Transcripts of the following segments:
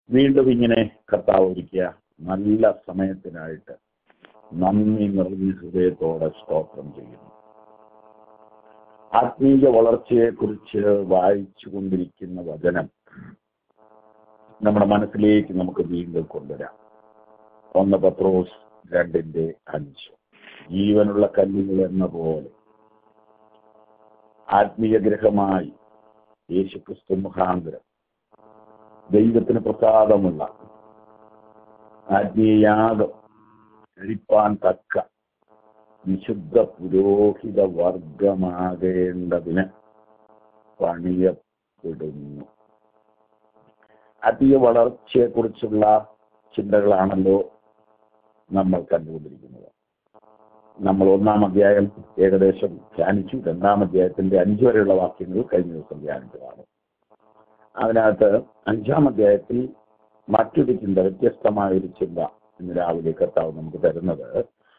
വീണ്ടും ഇങ്ങനെ കർത്താവ് ഒരുക്കിയ നല്ല സമയത്തിനായിട്ട് നന്ദി നിറഞ്ഞ ഹൃദയത്തോടെ സ്തോത്രം ചെയ്യുന്നു ആത്മീയ വളർച്ചയെക്കുറിച്ച് വായിച്ചു കൊണ്ടിരിക്കുന്ന വചനം നമ്മുടെ മനസ്സിലേക്ക് നമുക്ക് വീണ്ടും കൊണ്ടുവരാം ഒന്ന് പത്രോസ് രണ്ടിന്റെ അഞ്ച് ജീവനുള്ള കല്ലുകൾ എന്ന പോലെ ആത്മീയ ഗ്രഹമായി യേശുക്രിസ്തു മുഖാന്തരം ദൈവത്തിന് പ്രസാദമുള്ള ആത്മീയാഗം കഴിപ്പാൻ തക്ക വിശുദ്ധ പുരോഹിത വർഗമാകേണ്ടതിന് പണിയപ്പെടുന്നു ആത്മീയ വളർച്ചയെക്കുറിച്ചുള്ള ചിന്തകളാണല്ലോ നമ്മൾ കണ്ടുകൊണ്ടിരിക്കുന്നത് നമ്മൾ ഒന്നാം അധ്യായം ഏകദേശം ധ്യാനിച്ചു രണ്ടാം അധ്യായത്തിന്റെ അഞ്ചു വരെയുള്ള വാക്യങ്ങൾ കഴിഞ്ഞ ദിവസം ധ്യാനിച്ചതാണ് അതിനകത്ത് അഞ്ചാം അധ്യായത്തിൽ മറ്റൊരു ചിന്ത വ്യത്യസ്തമായ ഒരു ചിന്ത ഇന്ന് രാവിലെ കർത്താവ് നമുക്ക് തരുന്നത്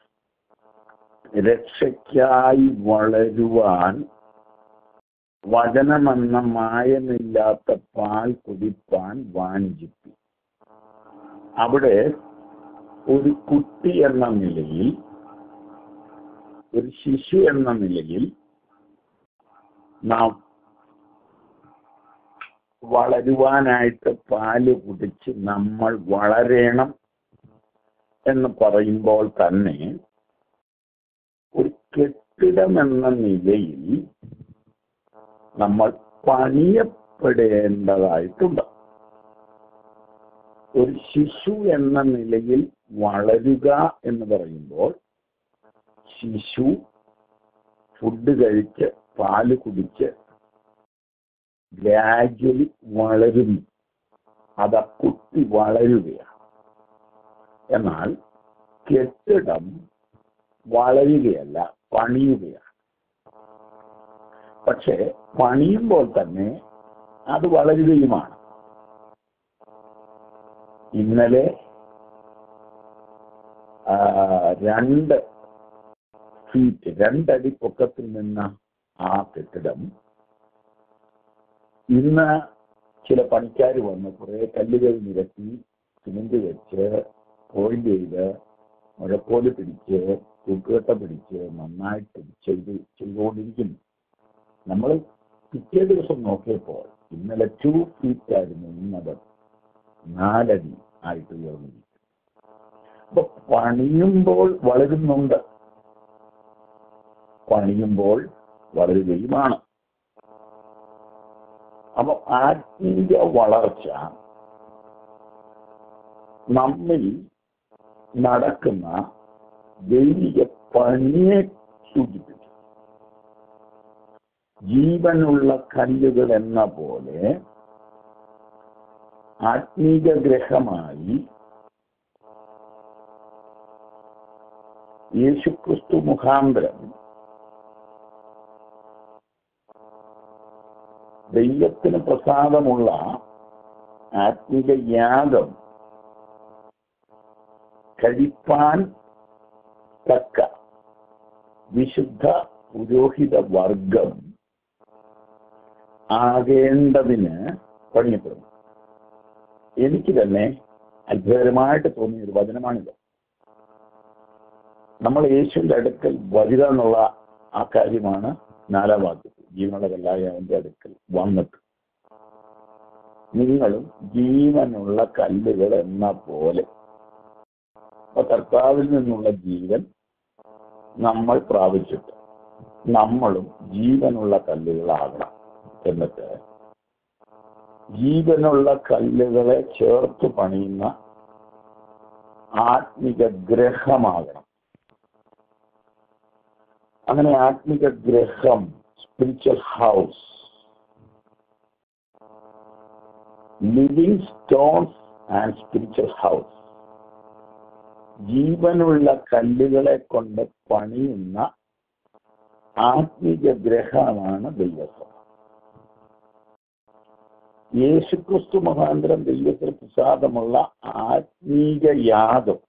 രക്ഷയ്ക്കായി വളരുവാൻ വചനമെന്ന മായമില്ലാത്ത പാൽ കുടിപ്പാൻ വാഞ്ചിപ്പി അവിടെ ഒരു കുട്ടി എന്ന നിലയിൽ ഒരു ശിശു എന്ന നിലയിൽ നാം വളരുവാനായിട്ട് പാല് കുടിച്ച് നമ്മൾ വളരണം എന്ന് പറയുമ്പോൾ തന്നെ ഒരു കെട്ടിടം എന്ന നിലയിൽ നമ്മൾ പണിയപ്പെടേണ്ടതായിട്ടുണ്ട് ഒരു ശിശു എന്ന നിലയിൽ വളരുക എന്ന് പറയുമ്പോൾ ശിശു ഫുഡ് കഴിച്ച് പാല് കുടിച്ച് ഗ്രാജുവലി വളരുന്നു അത് ആ കുട്ടി വളരുകയാണ് എന്നാൽ കെട്ടിടം വളരുകയല്ല പണിയുകയാണ് പക്ഷെ പണിയുമ്പോൾ തന്നെ അത് വളരുകയുമാണ് ഇന്നലെ ആ, രണ്ട് ഫീറ്റ് രണ്ടടി പൊക്കത്തിൽ നിന്ന ആ കെട്ടിടം ഇന്ന് ചില പണിക്കാർ വന്ന് കുറെ കല്ലുകൾ നിരത്തി സിമെന്റ് വെച്ച് പോയിന്റ് ചെയ്ത് മുഴക്കോല് പിടിച്ച് തൂക്കുകട്ട പിടിച്ച് നന്നായിട്ട് ചെയ്ത് ചെയ്തുകൊണ്ടിരിക്കുന്നു നമ്മൾ പിറ്റേ ദിവസം നോക്കിയപ്പോൾ ഇന്നലെ ടു ഫീറ്റ് ആയിരുന്നു ഇന്നത് നാലടി ആയിട്ട് ഉയർന്നിരിക്കും അപ്പൊ പണിയുമ്പോൾ വളരുന്നുണ്ട് പണിയുമ്പോൾ വളരുകയുമാണ് അപ്പൊ ആത്മീയ വളർച്ച നമ്മിൽ നടക്കുന്ന ദൈവിക പണിയെ സൂചിപ്പിച്ചു ജീവനുള്ള കല്ലുകൾ എന്ന പോലെ ആത്മീക ഗ്രഹമായി യേശുക്രിസ്തു മുഖാന്തരം ദൈവത്തിന് പ്രസാദമുള്ള ആത്മീക യാഗം കഴിപ്പാൻ തക്ക വിശുദ്ധ പുരോഹിത വർഗം ആകേണ്ടതിന് പണിയപ്പെടുന്നു എനിക്ക് തന്നെ അത്ഭുതകരമായിട്ട് തോന്നിയ ഒരു വചനമാണിത് നമ്മൾ യേശുവിന്റെ അടുക്കൽ വരിക എന്നുള്ള ആ കാര്യമാണ് നാലാം വാക്യത്തിൽ ജീവനുള്ള കല്ലായ അവന്റെ അടുക്കൽ വന്നിട്ട് നിങ്ങളും ജീവനുള്ള കല്ലുകൾ എന്ന പോലെ അപ്പൊ കർത്താവിൽ നിന്നുള്ള ജീവൻ നമ്മൾ പ്രാപിച്ചിട്ട് നമ്മളും ജീവനുള്ള കല്ലുകളാകണം എന്നിട്ട് ജീവനുള്ള കല്ലുകളെ ചേർത്ത് പണിയുന്ന ആത്മിക ഗ്രഹമാകണം അങ്ങനെ ആത്മിക ഗ്രഹം spiritual house living stones and spiritual house ജീവനുള്ള കല്ലുകളെ കൊണ്ട് പണിയുന്ന ആത്മിക ഗ്രഹമാണ് ദൈവസഭ യേശുക്രിസ്തു മുഖാന്തരം ദൈവത്തിന് പ്രസാദമുള്ള ആത്മീക യാഗം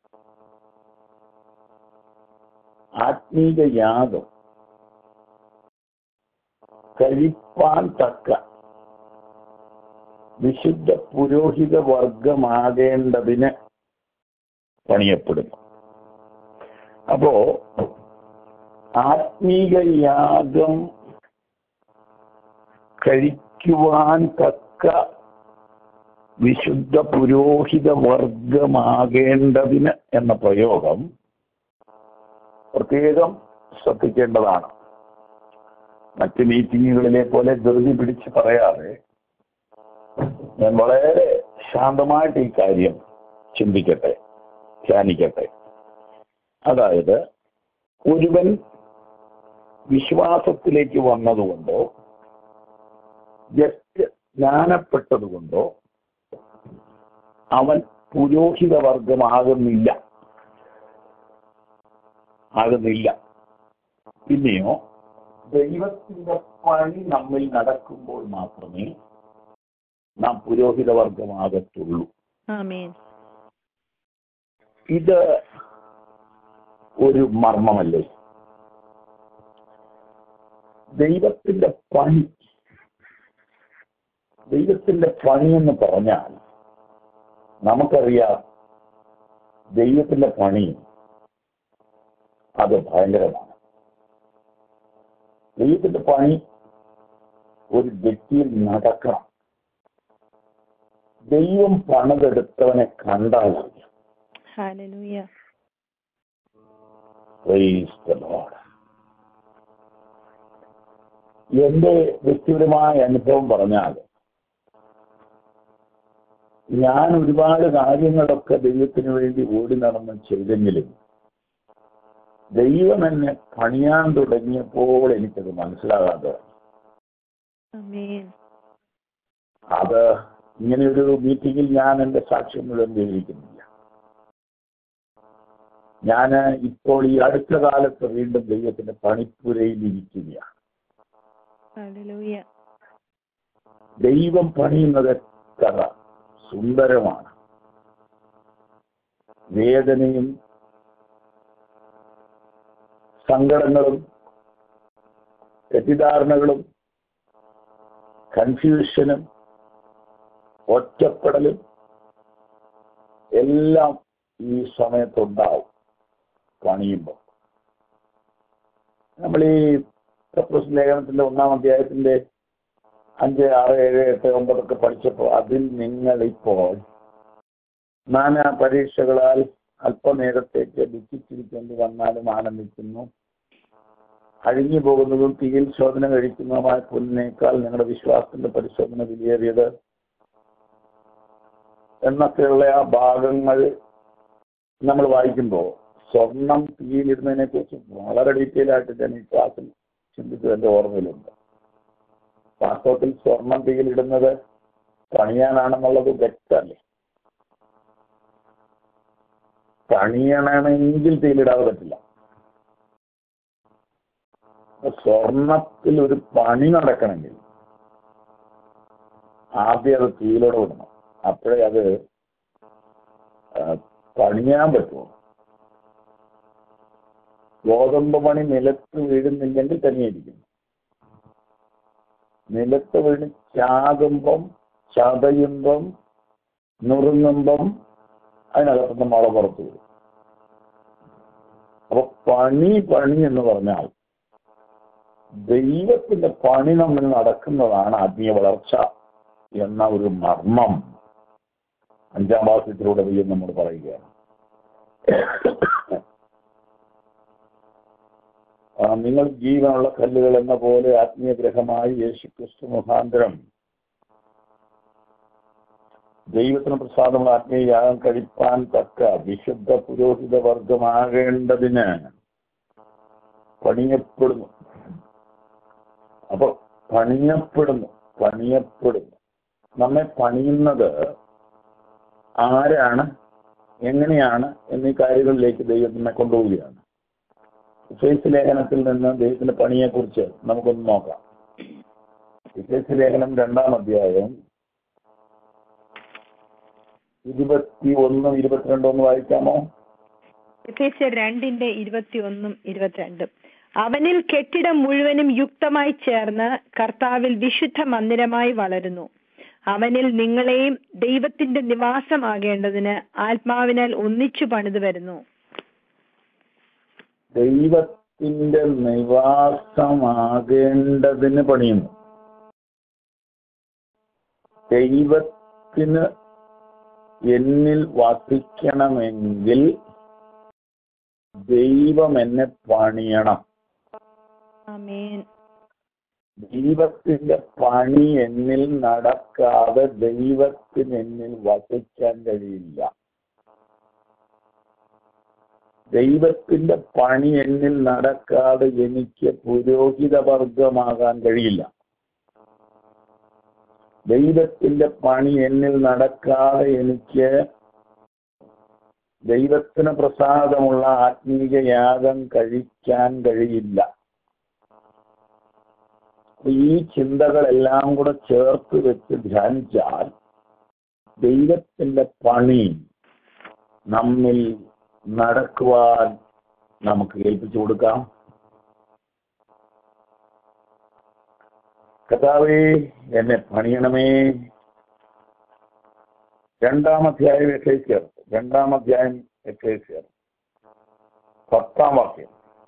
ആത്മീക യാഗം കഴിപ്പാൻ തക്ക വിശുദ്ധ പുരോഹിത വർഗമാകേണ്ടതിന് പണിയപ്പെടുന്നു അപ്പോ ആത്മീക യാഗം കഴിക്കുവാൻ തക്ക വിശുദ്ധ പുരോഹിത വർഗമാകേണ്ടതിന് എന്ന പ്രയോഗം പ്രത്യേകം ശ്രദ്ധിക്കേണ്ടതാണ് മറ്റ് മീറ്റിങ്ങുകളിലെ പോലെ ധൃതി പിടിച്ച് പറയാതെ ഞാൻ വളരെ ശാന്തമായിട്ട് ഈ കാര്യം ചിന്തിക്കട്ടെ ധ്യാനിക്കട്ടെ അതായത് ഒരുവൻ വിശ്വാസത്തിലേക്ക് വന്നതുകൊണ്ടോ ജസ്റ്റ് ജ്ഞാനപ്പെട്ടതുകൊണ്ടോ അവൻ പുരോഹിത വർഗമാകുന്നില്ല ആകുന്നില്ല പിന്നെയോ ദൈവത്തിന്റെ പണി നമ്മിൽ നടക്കുമ്പോൾ മാത്രമേ നാം പുരോഹിത വർഗമാകത്തുള്ളൂ ആമേൻ ഇത് ഒരു മർമ്മമല്ലേ ദൈവത്തിന്റെ പണി ദൈവത്തിന്റെ പണി എന്ന് പറഞ്ഞാൽ നമുക്കറിയാം ദൈവത്തിന്റെ പണി അത് ഭയങ്കരമാണ് ദൈവത്തിന്റെ പണി ഒരു വ്യക്തിയിൽ നടക്കണം ദൈവം പണിതെടുത്തവനെ കണ്ടാൽ അറിയാം ഹാലലൂയ Praise the Lord. എന്റെ വ്യക്തിപരമായ അനുഭവം പറഞ്ഞാൽ ഞാൻ ഒരുപാട് കാര്യങ്ങളൊക്കെ ദൈവത്തിന് വേണ്ടി ഓടി നടന്ന് ചെയ്തെങ്കിലും ദൈവം എന്നെ പണിയാൻ തുടങ്ങിയപ്പോൾ എനിക്കത് മനസ്സിലാകാതെ വന്നു. ആമേൻ അത് ഇങ്ങനെയൊരു മീറ്റിംഗിൽ ഞാൻ എന്റെ സാക്ഷ്യം മുഴുവൻ വിവരിക്കുന്നില്ല ഞാൻ ഇപ്പോൾ ഈ അടുത്ത കാലത്ത് വീണ്ടും ദൈവത്തിന്റെ പണിപ്പുരയിൽ ഇരിക്കുകയാണ് ഹാലലൂയ ദൈവം പണിയുന്നത് എത്ര സുന്ദരമാണ് വേദനയും സങ്കടങ്ങളും തെറ്റിദ്ധാരണകളും കൺഫ്യൂഷനും ഒറ്റപ്പെടലും എല്ലാം ഈ സമയത്തുണ്ടാവും പണിയുമ്പോൾ നമ്മൾ ഈ പത്രോസ് ലേഖനത്തിന്റെ ഒന്നാം അധ്യായത്തിന്റെ അഞ്ച് ആറ് ഏഴ് എട്ട് ഒമ്പതൊക്കെ പഠിച്ചപ്പോൾ അതിൽ നിങ്ങൾ ഇപ്പോൾ നാനാ പരീക്ഷകളാൽ അല്പനേരത്തേക്ക് ദുഃഖിച്ചിരിക്കേണ്ടി വന്നാലും ആനന്ദിക്കുന്നു അഴിഞ്ഞു പോകുന്നതും തീയിൽ ശോധന കഴിക്കുന്നതുമായ പൊന്നിനേക്കാൾ നിങ്ങളുടെ വിശ്വാസത്തിന്റെ പരിശോധന വിലയേറിയത് എന്നൊക്കെയുള്ള ആ ഭാഗങ്ങൾ നമ്മൾ വായിക്കുമ്പോൾ സ്വർണം തീയിലിടുന്നതിനെ കുറിച്ച് വളരെ ഡീറ്റെയിൽ ആയിട്ട് ഞാൻ ഈ ക്ലാസ്സിൽ ചിന്തിച്ചത് എന്റെ ഓർമ്മയിലുണ്ട് വാസ്തവത്തിൽ സ്വർണം തീയിലിടുന്നത് പണിയാനാണെന്നുള്ളത് വ്യക്തമല്ലേ പണിയണമെങ്കിൽ തീയിലിടാതെ പറ്റില്ല അപ്പൊ സ്വർണത്തിൽ ഒരു പണി നടക്കണമെങ്കിൽ ആദ്യം അത് തീയിലൂടെ വിടണം അപ്പോഴേ അത് ആ, പണിയാൻ പറ്റുമോ ഗോതമ്പ് മണി നിലത്ത് വീഴുന്നില്ലെങ്കിൽ തന്നെയിരിക്കും നിലത്ത് വീണ് ചാകുമ്പം ചതയുമ്പം നുറുങ്ങുമ്പം അതിനകത്തുനിന്ന് മുള പുറത്തു വരും അപ്പൊ പണി പണി എന്ന് പറഞ്ഞാൽ ദൈവത്തിന്റെ പണി നമ്മൾ നടക്കുന്നതാണ് ആത്മീയ വളർച്ച എന്ന ഒരു മർമ്മം അഞ്ചാം വാക്യത്തിലൂടെ ദൈവം നമ്മൾ പറയുകയാണ് ആ, നിങ്ങൾ ജീവനുള്ള കല്ലുകൾ എന്ന പോലെ ആത്മീയ ഗ്രഹമായി യേശു ക്രിസ്തു മുഖാന്തരം ദൈവത്തിന് പ്രസാദമുള്ള ആത്മീയ യാഗം കഴിപ്പാൻ തക്ക വിശുദ്ധ പുരോഹിത വർഗമാകേണ്ടതിന് പണിയപ്പെടുന്നു അപ്പൊ പണിയപ്പെടുന്നു പണിയപ്പെടുന്നു നമ്മെ പണിയുന്നത് ആരാണ് എങ്ങനെയാണ് എന്നീ കാര്യങ്ങളിലേക്ക് ദൈവം നമ്മെ കൊണ്ടുപോവുകയാണ് ഇഫേസ് ലേഖനത്തിൽ നിന്ന് ദൈവത്തിന്റെ പണിയെ കുറിച്ച് നമുക്കൊന്ന് നോക്കാം ഇഫേസ് ലേഖനം രണ്ടാം അധ്യായം ഇരുപത്തി ഒന്നും ഇരുപത്തിരണ്ടും ഒന്ന് വായിക്കാമോ എഫേസ്യർ രണ്ടിന്റെ ഇരുപത്തിയൊന്നും ഇരുപത്തിരണ്ടും അവനിൽ കെട്ടിടം മുഴുവനും യുക്തമായി ചേർന്ന് കർത്താവിൽ വിശുദ്ധ മന്ദിരമായി വളരുന്നു അവനിൽ നിങ്ങളെയും ദൈവത്തിന്റെ നിവാസമാകേണ്ടതിന് ആത്മാവിനാൽ ഒന്നിച്ചു പണിതു വരുന്നു ദൈവത്തിന്റെ നിവാസമാകേണ്ടതിന് പണിയുന്നു ദൈവത്തിന് എന്നിൽ വസിക്കണമെങ്കിൽ ദൈവം എന്നെ പണിയണം ആമേൻ ദൈവത്തിന്റെ പണി എന്നിൽ നടക്കാതെ ദൈവത്തിന് എന്നിൽ വസിക്കാൻ കഴിയില്ല ദൈവത്തിന്റെ പണി എന്നിൽ നടക്കാതെ എനിക്ക് പുരോഹിത വർഗമാകാൻ കഴിയില്ല ദൈവത്തിന്റെ പണി എന്നിൽ നടക്കാതെ എനിക്ക് ദൈവത്തിന് പ്രസാദമുള്ള ആത്മീയ യാഗം കഴിക്കാൻ കഴിയില്ല അപ്പൊ ഈ ചിന്തകളെല്ലാം കൂടെ ചേർത്ത് വെച്ച് ധ്യാനിച്ചാൽ ദൈവത്തിന്റെ പണി നമ്മിൽ നടക്കുവാൻ നമുക്ക് ഏൽപ്പിച്ചു കൊടുക്കാം കഥാവേ എന്നെ പണിയണമേ രണ്ടാം അധ്യായം എക്സൈസിയർ രണ്ടാം അധ്യായം എക്സൈസിയർ പത്താം വാക്യം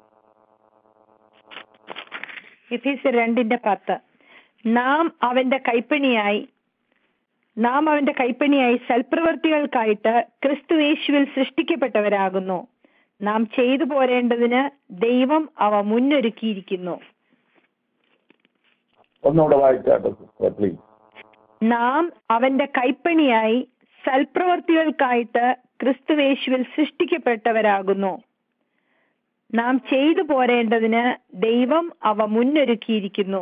എഫീസർ രണ്ടിന്റെ പത്ത് നാം അവന്റെ കൈപ്പണിയായി നാം അവന്റെ കൈപ്പണിയായി സൽപ്രവർത്തികൾക്കായിട്ട് ക്രിസ്തു യേശുവിൽ സൃഷ്ടിക്കപ്പെട്ടവരാകുന്നു നാം ചെയ്തു പോരേണ്ടതിന് ദൈവം അവ മുന്നൊരുക്കിയിരിക്കുന്നു ഒന്നുകൂടെ വായിച്ചാട്ടോ സിസ്റ്റർ പ്ലീസ് നാം അവന്റെ കൈപ്പണിയായി സൽപ്രവർത്തികൾക്കായിട്ട് ക്രിസ്തുവേശുവിൽ സൃഷ്ടിക്കപ്പെട്ടവരാകുന്നു നാം ചെയ്തു പോരേണ്ടതിന് ദൈവം അവ മുന്നൊരുക്കിയിരിക്കുന്നു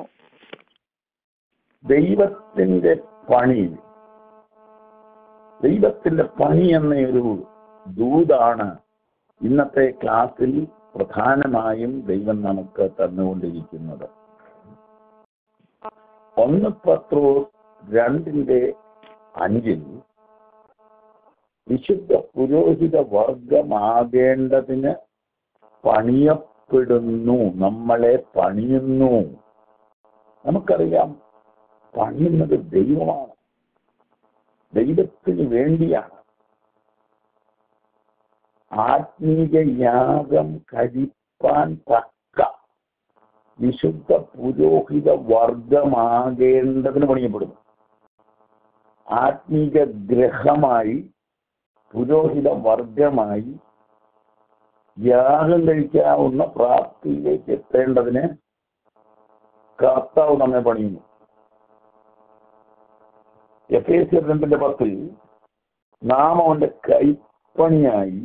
ദൈവത്തിന്റെ പണി ദൈവത്തിന്റെ പണി എന്ന ഒരു ദൂതാണ് ഇന്നത്തെ ക്ലാസ്സിൽ പ്രധാനമായും ദൈവം നമുക്ക് തന്നുകൊണ്ടിരിക്കുന്നത് ഒന്ന് പത്രോ രണ്ടിന്റെ അഞ്ചിൽ വിശുദ്ധ പുരോഹിത വർഗമാകേണ്ടതിന് പണിയപ്പെടുന്നു നമ്മളെ പണിയുന്നു നമുക്കറിയാം പണിയുന്നത് ദൈവമാണ് ദൈവത്തിന് വേണ്ടിയാണ് ആത്മീക യാഗം കഴിപ്പാൻ തക്ക വിശുദ്ധ പുരോഹിത വർഗമാകേണ്ടതിന് പണിയപ്പെടുന്നു ആത്മീക ഗ്രഹമായി പുരോഹിത വർഗമായി യാഗം കഴിക്കാവുന്ന പ്രാപ്തിയിലേക്ക് എത്തേണ്ടതിന് കർത്താവ് നമ്മെ പണിയുന്നു എഫ് എ സി രണ്ടിന്റെ പത്തിൽ നാം അവന്റെ കൈപ്പണിയായി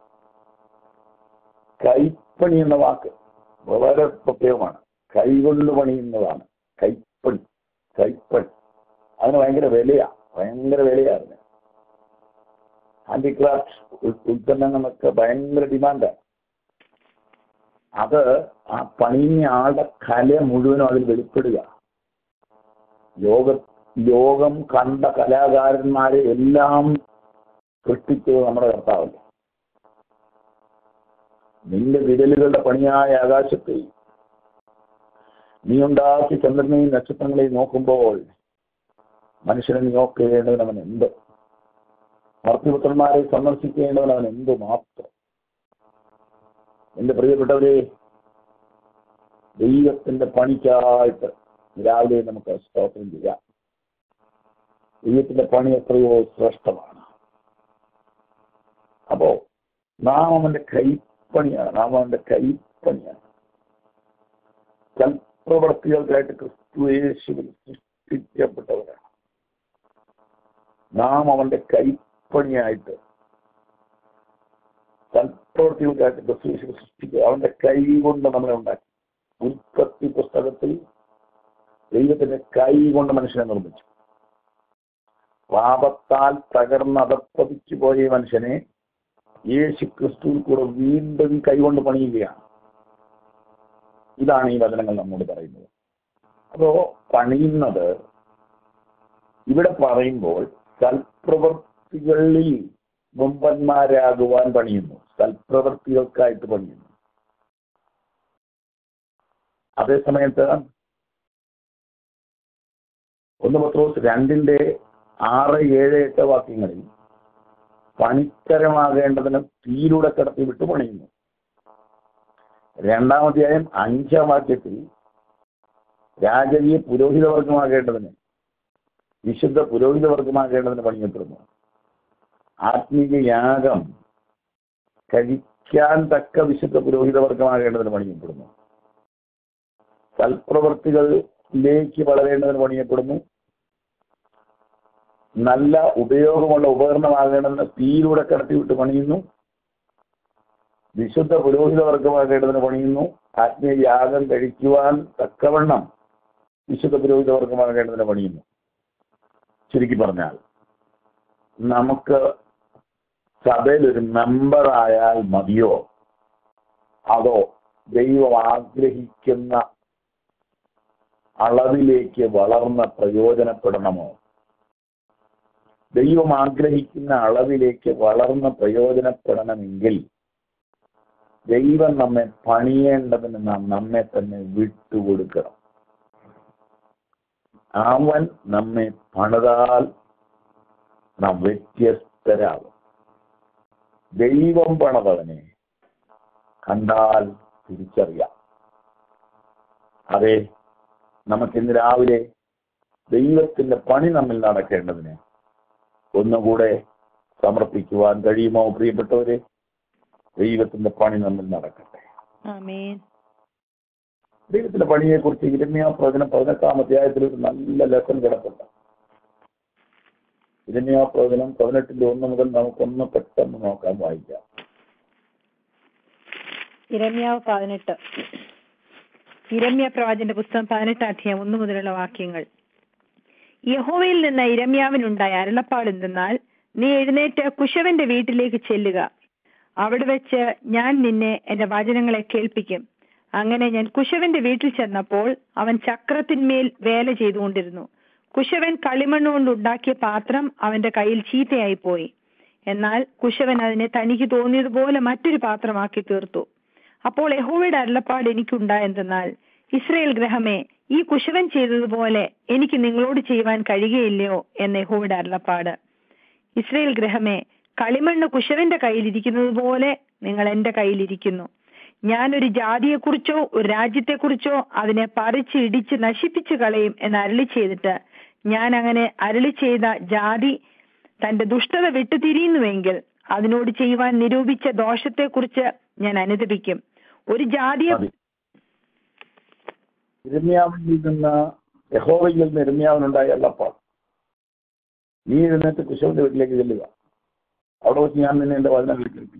കൈപ്പണി എന്ന വാക്ക് വളരെ പ്രത്യേകമാണ് കൈകൊണ്ട് പണിയുന്നതാണ് കൈപ്പണി കൈപ്പണി അതിന് ഭയങ്കര വിലയാ ഭയങ്കര വിലയായിരുന്നു ഹാൻഡിക്രാഫ്റ്റ് ഉൽപ്പന്നങ്ങളൊക്കെ ഭയങ്കര ഡിമാൻഡാണ് അത് ആ പണിയുന്ന ആളുടെ കല മുഴുവനും അതിൽ വെളിപ്പെടുക ലോക ലോകം കണ്ട കലാകാരന്മാരെ എല്ലാം സൃഷ്ടിച്ചത് നമ്മുടെ കർത്താവല്ല നിന്റെ വിരലുകളുടെ പണിയായ ആകാശത്തെ നീ ഉണ്ടാക്കി ചന്ദ്രനെയും നക്ഷത്രങ്ങളെയും നോക്കുമ്പോൾ മനുഷ്യനെ നോക്കേണ്ടവൻ അവൻ എന്ത് മർത്തിപുത്രന്മാരെ സന്ദർശിക്കേണ്ടവൻ അവൻ എന്ത് മാത്രം എന്റെ പ്രിയപ്പെട്ടവരെ ദൈവത്തിന്റെ പണിക്കായിട്ട് രാവിലെ നമുക്ക് സ്തോത്രം ചെയ്യാം ദൈവത്തിന്റെ പണി എത്രയോ ശ്രേഷ്ഠമാണ് അപ്പോ നാം അവന്റെ കൈപ്പണിയാണ് നാം അവന്റെ കൈപ്പണിയാണ് സൽപ്രവർത്തികൾക്കായിട്ട് ക്രിസ്തു യേശുവിൽ സൃഷ്ടിക്കപ്പെട്ടവരാണ് നാം അവന്റെ കൈപ്പണിയായിട്ട് സൽപ്രവർത്തികൾക്കായിട്ട് ക്രിസ്തു യേശു സൃഷ്ടിക്കുക അവന്റെ കൈ കൊണ്ട് നമ്മളെ ഉണ്ടാക്കി ഉൽപ്പത്തി പുസ്തകത്തിൽ ദൈവത്തിന്റെ കൈ കൊണ്ട് മനുഷ്യനെ നിർമ്മിച്ചു പാപത്താൽ തകർന്ന് അതപ്പതിച്ചു പോയ മനുഷ്യനെ യേശു ക്രിസ്തുവിൽ കൂടെ വീണ്ടും കൈകൊണ്ട് പണിയുകയാണ് ഇതാണ് ഈ വചനങ്ങൾ നമ്മോട് പറയുന്നത് അപ്പോ പണിയുന്നത് ഇവിടെ പറയുമ്പോൾ സൽപ്രവൃത്തികളിൽ മുമ്പന്മാരാകുവാൻ പണിയുന്നു സൽപ്രവൃത്തികൾക്കായിട്ട് പണിയുന്നു അതേസമയത്ത് ഒന്ന് പത്രോസ് രണ്ടിന്റെ ആറ് ഏഴ് എട്ട് വാക്യങ്ങളിൽ പണിക്കരമാകേണ്ടതിന് തീയിലൂടെ കടത്തി വിട്ടു പണിയുന്നു രണ്ടാമധ്യായം അഞ്ചാം വാക്യത്തിൽ രാജകീയ പുരോഹിതവർഗമാകേണ്ടതിന് വിശുദ്ധ പുരോഹിതവർഗമാകേണ്ടതിന് പണിയപ്പെടുന്നു ആത്മീയ യാഗം കഴിക്കാൻ തക്ക വിശുദ്ധ പുരോഹിതവർഗമാകേണ്ടതിന് പണിയപ്പെടുന്നു സൽപ്രവൃത്തികളിലേക്ക് വളരേണ്ടതിന് പണിയപ്പെടുന്നു നല്ല ഉപയോഗമുള്ള ഉപകരണമാകേണ്ടതിന് തീയിലൂടെ കടത്തിവിട്ട് പണിയുന്നു വിശുദ്ധ പുരോഹിതവർഗമാകേണ്ടതിന് പണിയുന്നു ആത്മീയ യാഗം കഴിക്കുവാൻ തക്കവണ്ണം വിശുദ്ധ പുരോഹിതവർഗമാകേണ്ടതിന് പണിയുന്നു ചുരുക്കി പറഞ്ഞാൽ നമുക്ക് സഭയിൽ ഒരു മെമ്പർ ആയാൽ മതിയോ അതോ ദൈവം ആഗ്രഹിക്കുന്ന അളവിലേക്ക് വളർന്ന് പ്രയോജനപ്പെടണമോ ദൈവം ആഗ്രഹിക്കുന്ന അളവിലേക്ക് വളർന്ന് പ്രയോജനപ്പെടണമെങ്കിൽ ദൈവം നമ്മെ പണിയേണ്ടതിന് നാം നമ്മെ തന്നെ വിട്ടുകൊടുക്കണം അവൻ നമ്മെ പണിതാൽ നാം വ്യത്യസ്തരാകും ദൈവം പണതവനെ കണ്ടാൽ തിരിച്ചറിയാം അതെ നമുക്കിന്ന് രാവിലെ ദൈവത്തിന്റെ പണി നമ്മിൽ നടക്കേണ്ടതിന് ഒന്നുകൂടെ സമർപ്പിക്കുവാൻ കഴിയുമോ പ്രിയപ്പെട്ടവരെ ദൈവത്തിന്റെ പണി നമ്മിൽ നടക്കട്ടെ ആമേൻ ദൈവത്തിന്റെ പണിയെ കുറിച്ച് ഇരമ്യ പ്രവചനം പതിനെട്ടാം അധ്യായത്തിൽ ഒരു നല്ല ലെസൺ കിടപ്പുണ്ട് ഇരമ്യ പ്രവചനം പതിനെട്ടിന്റെ ഒന്ന് മുതൽ നമുക്കൊന്ന് പെട്ടെന്ന് നോക്കാൻ വായിക്കാം ഇരമ്യാവ് പതിനെട്ട് ഇരമ്യ പ്രവാചന്റെ പുസ്തകം പതിനെട്ട് അധ്യായം ഒന്ന് മുതലുള്ള വാക്യങ്ങൾ യഹോവയിൽ നിന്ന് ഇരമ്യാവിനുണ്ടായ അരുളപ്പാട് എന്തെന്നാൽ നീ എഴുന്നേറ്റ് കുശവന്റെ വീട്ടിലേക്ക് ചെല്ലുക അവിടെ വെച്ച് ഞാൻ നിന്നെ എന്റെ വചനങ്ങളെ കേൾപ്പിക്കും അങ്ങനെ ഞാൻ കുശവന്റെ വീട്ടിൽ ചെന്നപ്പോൾ അവൻ ചക്രത്തിന്മേൽ വേല ചെയ്തുകൊണ്ടിരുന്നു കുശവൻ കളിമണ്ണ് കൊണ്ട് ഉണ്ടാക്കിയ പാത്രം അവന്റെ കയ്യിൽ ചീത്തയായി പോയി എന്നാൽ കുശവൻ അതിനെ തനിക്ക് തോന്നിയതുപോലെ മറ്റൊരു പാത്രമാക്കി തീർത്തു അപ്പോൾ യഹോവയുടെ അരുളപ്പാട് എനിക്കുണ്ടായെന്തെന്നാൽ ഇസ്രയേൽ ഗ്രഹമേ ഈ കുശവൻ ചെയ്തതുപോലെ എനിക്ക് നിങ്ങളോട് ചെയ്യുവാൻ കഴിയുകയില്ലയോ എന്ന് യഹോവയുടെ അരുളപ്പാട് ഇസ്രയേൽ ഗ്രഹമേ കളിമണ്ണ് കുശവന്റെ കയ്യിലിരിക്കുന്നത് പോലെ നിങ്ങൾ എന്റെ കയ്യിലിരിക്കുന്നു ഞാൻ ഒരു ജാതിയെക്കുറിച്ചോ ഒരു രാജ്യത്തെക്കുറിച്ചോ അതിനെ പറിച്ച് ഇടിച്ച് നശിപ്പിച്ചു കളയും എന്ന് അരളി ചെയ്തിട്ട് ഞാൻ അങ്ങനെ അരളി ചെയ്ത ജാതി തന്റെ ദുഷ്ടത വിട്ടുതിരിയുന്നുവെങ്കിൽ അതിനോട് ചെയ്യുവാൻ നിരൂപിച്ച ദോഷത്തെക്കുറിച്ച് ഞാൻ അനുദപിക്കും ഒരു ജാതിയെ മതി ഇരമ്യാവിൽ നിന്ന് യഹോവയിൽ നിന്ന് ഇരമ്യാവിനുണ്ടായ അള്ളപ്പാട് നീ എഴുന്നേറ്റ് കുശവന്റെ വീട്ടിലേക്ക് ചെല്ലുക അവിടെ വെച്ച് ഞാൻ നിന്നെ എന്റെ വചനം കേൾപ്പിക്കും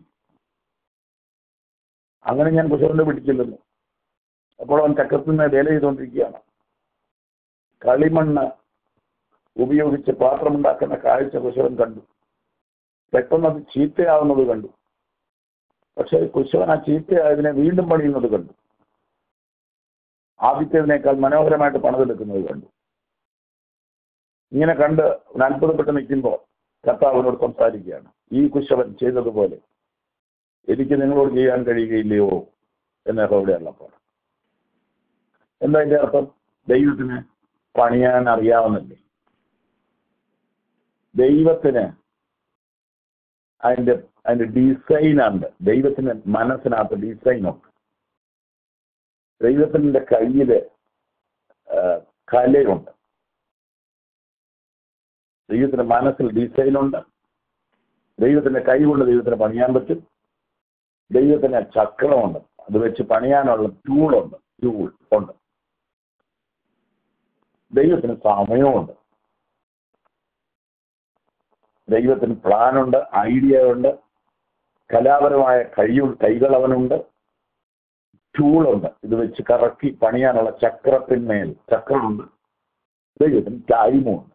അങ്ങനെ ഞാൻ കുശവന്റെ വീട്ടിൽ ചെല്ലുന്നു അപ്പോൾ അവൻ ചക്രത്തിന് വേല ചെയ്തുകൊണ്ടിരിക്കുകയാണ് കളിമണ്ണ് ഉപയോഗിച്ച് പാത്രമുണ്ടാക്കുന്ന കാഴ്ച കുശവൻ കണ്ടു പെട്ടെന്ന് അത് ചീത്തയാവുന്നത് കണ്ടു പക്ഷെ കുശവൻ ആ ചീത്തയായതിനെ വീണ്ടും പണിയുന്നത് കണ്ടു ആദ്യത്തേതിനേക്കാൾ മനോഹരമായിട്ട് പണിതെടുക്കുന്നത് കണ്ടു ഇങ്ങനെ കണ്ട് അവൻ അത്ഭുതപ്പെട്ട് നിൽക്കുമ്പോൾ കർത്താവിനോട് സംസാരിക്കുകയാണ് ഈ കുശവൻ ചെയ്തതുപോലെ എനിക്ക് നിങ്ങളോട് ചെയ്യാൻ കഴിയുകയില്ലയോ എന്ന് യഹോവയുടെ അള്ളപ്പാട് എന്താ ഇതിന്റെ അർത്ഥം ദൈവത്തിന് പണിയാൻ അറിയാവുന്നില്ലേ ദൈവത്തിന് അതിന്റെ അതിന്റെ ഡിസൈൻ ഉണ്ട് ദൈവത്തിന് മനസ്സിനകത്ത് ഡിസൈൻ ഉണ്ട് ദൈവത്തിന്റെ കയ്യില് ആ, കലയുണ്ട് ദൈവത്തിന്റെ മനസ്സിൽ ഡിസൈൻ ഉണ്ട് ദൈവത്തിന്റെ കൈ കൊണ്ട് ദൈവത്തിന് പണിയാൻ പറ്റും ദൈവത്തിന് ചക്രമുണ്ട് അത് വെച്ച് പണിയാനുള്ള ടൂളുണ്ട് ടൂൾ ഉണ്ട് ദൈവത്തിന് സമയമുണ്ട് ദൈവത്തിന് പ്ലാനുണ്ട് ഐഡിയ ഉണ്ട് കലാപരമായ കഴിവ് കൈകൾ അവനുണ്ട് ടൂളുണ്ട് ഇത് വെച്ച് കറക്കി പണിയാനുള്ള ചക്രത്തിന്മേൽ ചക്രമുണ്ട് ദൈവത്തിന് ടൈമുണ്ട്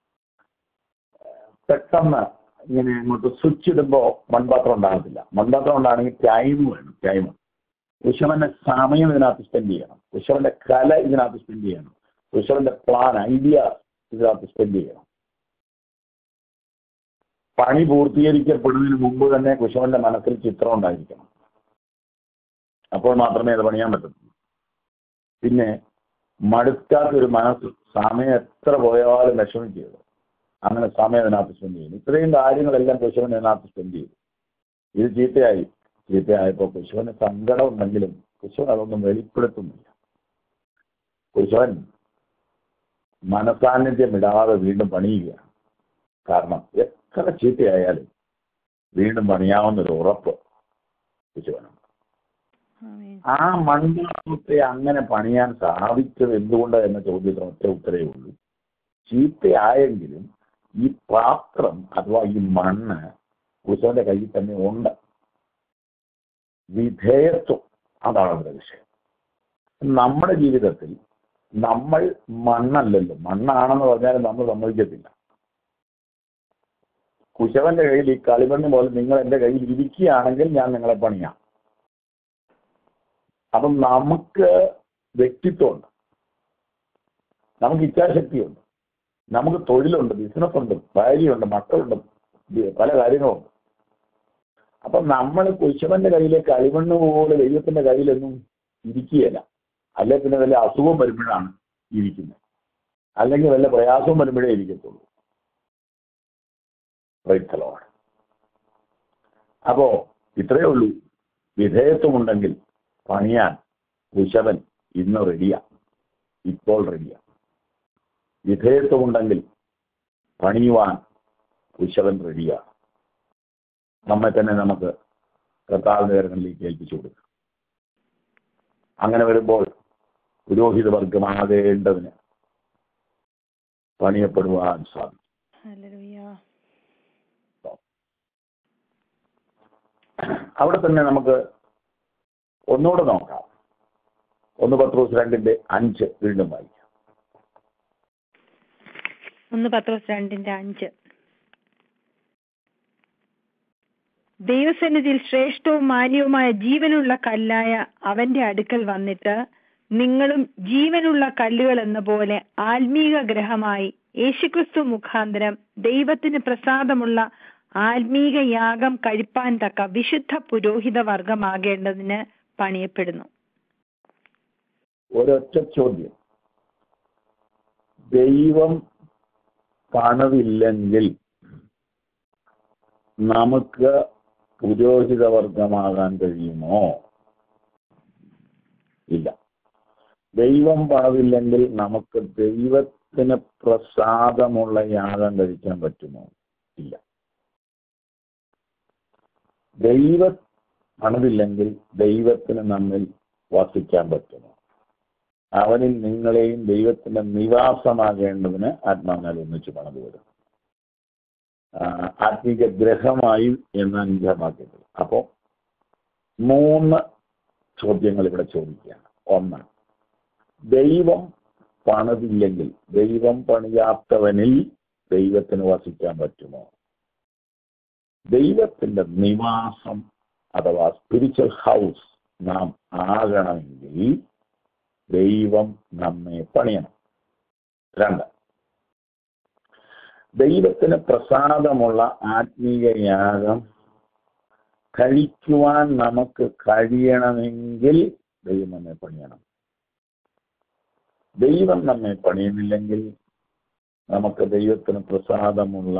പെട്ടെന്ന് ഇങ്ങനെ അങ്ങോട്ട് സ്വിച്ച് ഇടുമ്പോൾ മൺപാത്രം ഉണ്ടാകത്തില്ല മൺപാത്രം ഉണ്ടാണെങ്കിൽ ടൈം വേണം ടൈം കുശവന്റെ സമയം ഇതിനകത്ത് സ്പെൻഡ് ചെയ്യണം കുശവന്റെ കല ഇതിനകത്ത് സ്പെൻഡ് ചെയ്യണം കുശവന്റെ പ്ലാൻ ഐഡിയ ഇതിനകത്ത് സ്പെൻഡ് ചെയ്യണം പണി പൂർത്തീകരിക്കപ്പെടുന്നതിന് മുമ്പ് തന്നെ കുശവന്റെ മനസ്സിൽ ചിത്രം ഉണ്ടായിരിക്കണം അപ്പോൾ മാത്രമേ അത് പണിയാൻ പറ്റത്തുള്ളൂ പിന്നെ മടുക്കാത്ത ഒരു മനസ്സ് സമയം എത്ര പോയാലും വിഷമിക്കരുത് അങ്ങനെ സമയം അതിനകത്ത് സ്പെൻഡ് ചെയ്യുന്നു ഇത്രയും കാര്യങ്ങളെല്ലാം കുശവൻ അതിനകത്ത് സ്പെൻഡ് ചെയ്തു ഇത് ചീത്തയായി ചീത്തയായപ്പോൾ കുശവന് സങ്കടം ഉണ്ടെങ്കിലും കുശവൻ അതൊന്നും വെളിപ്പെടുത്തുന്നില്ല കുശവൻ മനസാന്നിധ്യം ഇടാതെ വീണ്ടും പണിയുകയാണ് കാരണം എത്ര ചീത്തയായാലും വീണ്ടും പണിയാവുന്നൊരു ഉറപ്പ് കുശവനുണ്ട് ആമേൻ ആ മൺപാത്രത്തെ അങ്ങനെ പണിയാൻ സാധിച്ചത് എന്തുകൊണ്ട് എന്ന ചോദ്യത്തിന് ഒറ്റ ഉത്തരവേ ഉള്ളൂ ചീത്തയായെങ്കിലും ഈ പാത്രം അഥവാ ഈ മണ്ണ് കുശവന്റെ കയ്യിൽ തന്നെ ഉണ്ട് വിധേയത്വം അതാണ് നമ്മുടെ വിഷയം നമ്മുടെ ജീവിതത്തിൽ നമ്മൾ മണ്ണല്ലല്ലോ മണ്ണാണെന്ന് പറഞ്ഞാൽ നമ്മൾ സമ്മതിക്കത്തില്ല കുശവന്റെ കയ്യിൽ ഈ കളിമണ്ണ് പോലെ നിങ്ങൾ എന്റെ കയ്യിൽ ഇരിക്കുകയാണെങ്കിൽ ഞാൻ നിങ്ങളെ പണിയാം അപ്പം നമുക്ക് വ്യക്തിത്വമുണ്ട് നമുക്ക് ഇച്ഛാശക്തിയുണ്ട് നമുക്ക് തൊഴിലുണ്ട് ബിസിനസ് ഉണ്ട് ഭാര്യയുണ്ട് മക്കളുണ്ട് ബി- പല കാര്യങ്ങളുണ്ട് അപ്പം നമ്മൾ കുശവന്റെ കയ്യിലെ കളിമണ്ണ് പോലെ ദൈവത്തിന്റെ കയ്യിലൊന്നും ഇരിക്കുകയില്ല അല്ലെ പിന്നെ വല്ല അസുഖം വരുമ്പോഴാണ് ഇരിക്കുന്നത് അല്ലെങ്കിൽ വല്ല പ്രയാസവും വരുമ്പോഴേ ഇരിക്കത്തുള്ളൂ വൈത്തലമാണ് അപ്പോ ഇത്രയേ ഉള്ളൂ വിധേയത്വമുണ്ടെങ്കിൽ പണിയാൻ കുശവൻ ഇന്ന് റെഡിയാ ഇപ്പോൾ റെഡിയാ വിധേയത്വമുണ്ടെങ്കിൽ പണിയുവാൻ കുശവൻ റെഡിയാ നമ്മെ തന്നെ നമുക്ക് കർത്താവിന്റെ കരങ്ങളിലേക്ക് ഏൽപ്പിച്ചു കൊടുക്കാം അങ്ങനെ വരുമ്പോൾ പുരോഹിത വർഗമാകേണ്ടതിന് പണിയപ്പെടുവാൻ സാധിക്കും ഹല്ലേലൂയ അവിടെ തന്നെ നമുക്ക് ഒന്നുകൂടെ നോക്കാം ഒന്ന് പത്രോസ് രണ്ടിന്റെ അഞ്ച് വീണ്ടും വായിക്കാം ഒന്ന് പത്രോസ് രണ്ടിന്റെ അഞ്ച് ദൈവസന്നിധിയിൽ ശ്രേഷ്ഠവും മാന്യവുമായ ജീവനുള്ള കല്ലായ അവന്റെ അടുക്കൽ വന്നിട്ട് നിങ്ങളും ജീവനുള്ള കല്ലുകൾ എന്ന പോലെ ആത്മീക ഗ്രഹമായി യേശുക്രിസ്തു മുഖാന്തരം ദൈവത്തിന് പ്രസാദമുള്ള ആത്മീക യാഗം കഴിപ്പാൻ തക്ക വിശുദ്ധ പുരോഹിത വർഗമാകേണ്ടതിന് പണിയപ്പെടുന്നു ഒരൊറ്റ ചോദ്യം ദൈവം പണവില്ലെങ്കിൽ നമുക്ക് പുരോഹിത വർഗമാകാൻ കഴിയുമോ ഇല്ല ദൈവം പണവില്ലെങ്കിൽ നമുക്ക് ദൈവത്തിന് പ്രസാദമുള്ള യാഗം കഴിക്കാൻ പറ്റുമോ ഇല്ല ദൈവ പണവില്ലെങ്കിൽ ദൈവത്തിന് നമ്മിൽ വസിക്കാൻ പറ്റുമോ അവനിൽ നിങ്ങളെയും ദൈവത്തിന്റെ നിവാസമാകേണ്ടതിന് ആത്മാവിനാൽ ഒന്നിച്ച് പണിത് വരും ആ, ആത്മീക ഗ്രഹമായി എന്ന അഞ്ചാം വാക്യത്തിൽ അപ്പോ മൂന്ന് ചോദ്യങ്ങൾ ഇവിടെ ചോദിക്കുകയാണ് ഒന്ന് ദൈവം പണിതില്ലെങ്കിൽ ദൈവം പണിയാത്തവനിൽ ദൈവത്തിന് വസിക്കാൻ പറ്റുമോ ദൈവത്തിന്റെ നിവാസം അഥവാ സ്പിരിച്വൽ ഹൗസ് നാം ആകണമെങ്കിൽ ദൈവം നമ്മെ പണിയണം രണ്ട് ദൈവത്തിന് പ്രസാദമുള്ള ആത്മീയ യാഗം കഴിക്കുവാൻ നമുക്ക് കഴിയണമെങ്കിൽ ദൈവം നമ്മെ പണിയണം ദൈവം നമ്മെ പണിയുന്നില്ലെങ്കിൽ നമുക്ക് ദൈവത്തിന് പ്രസാദമുള്ള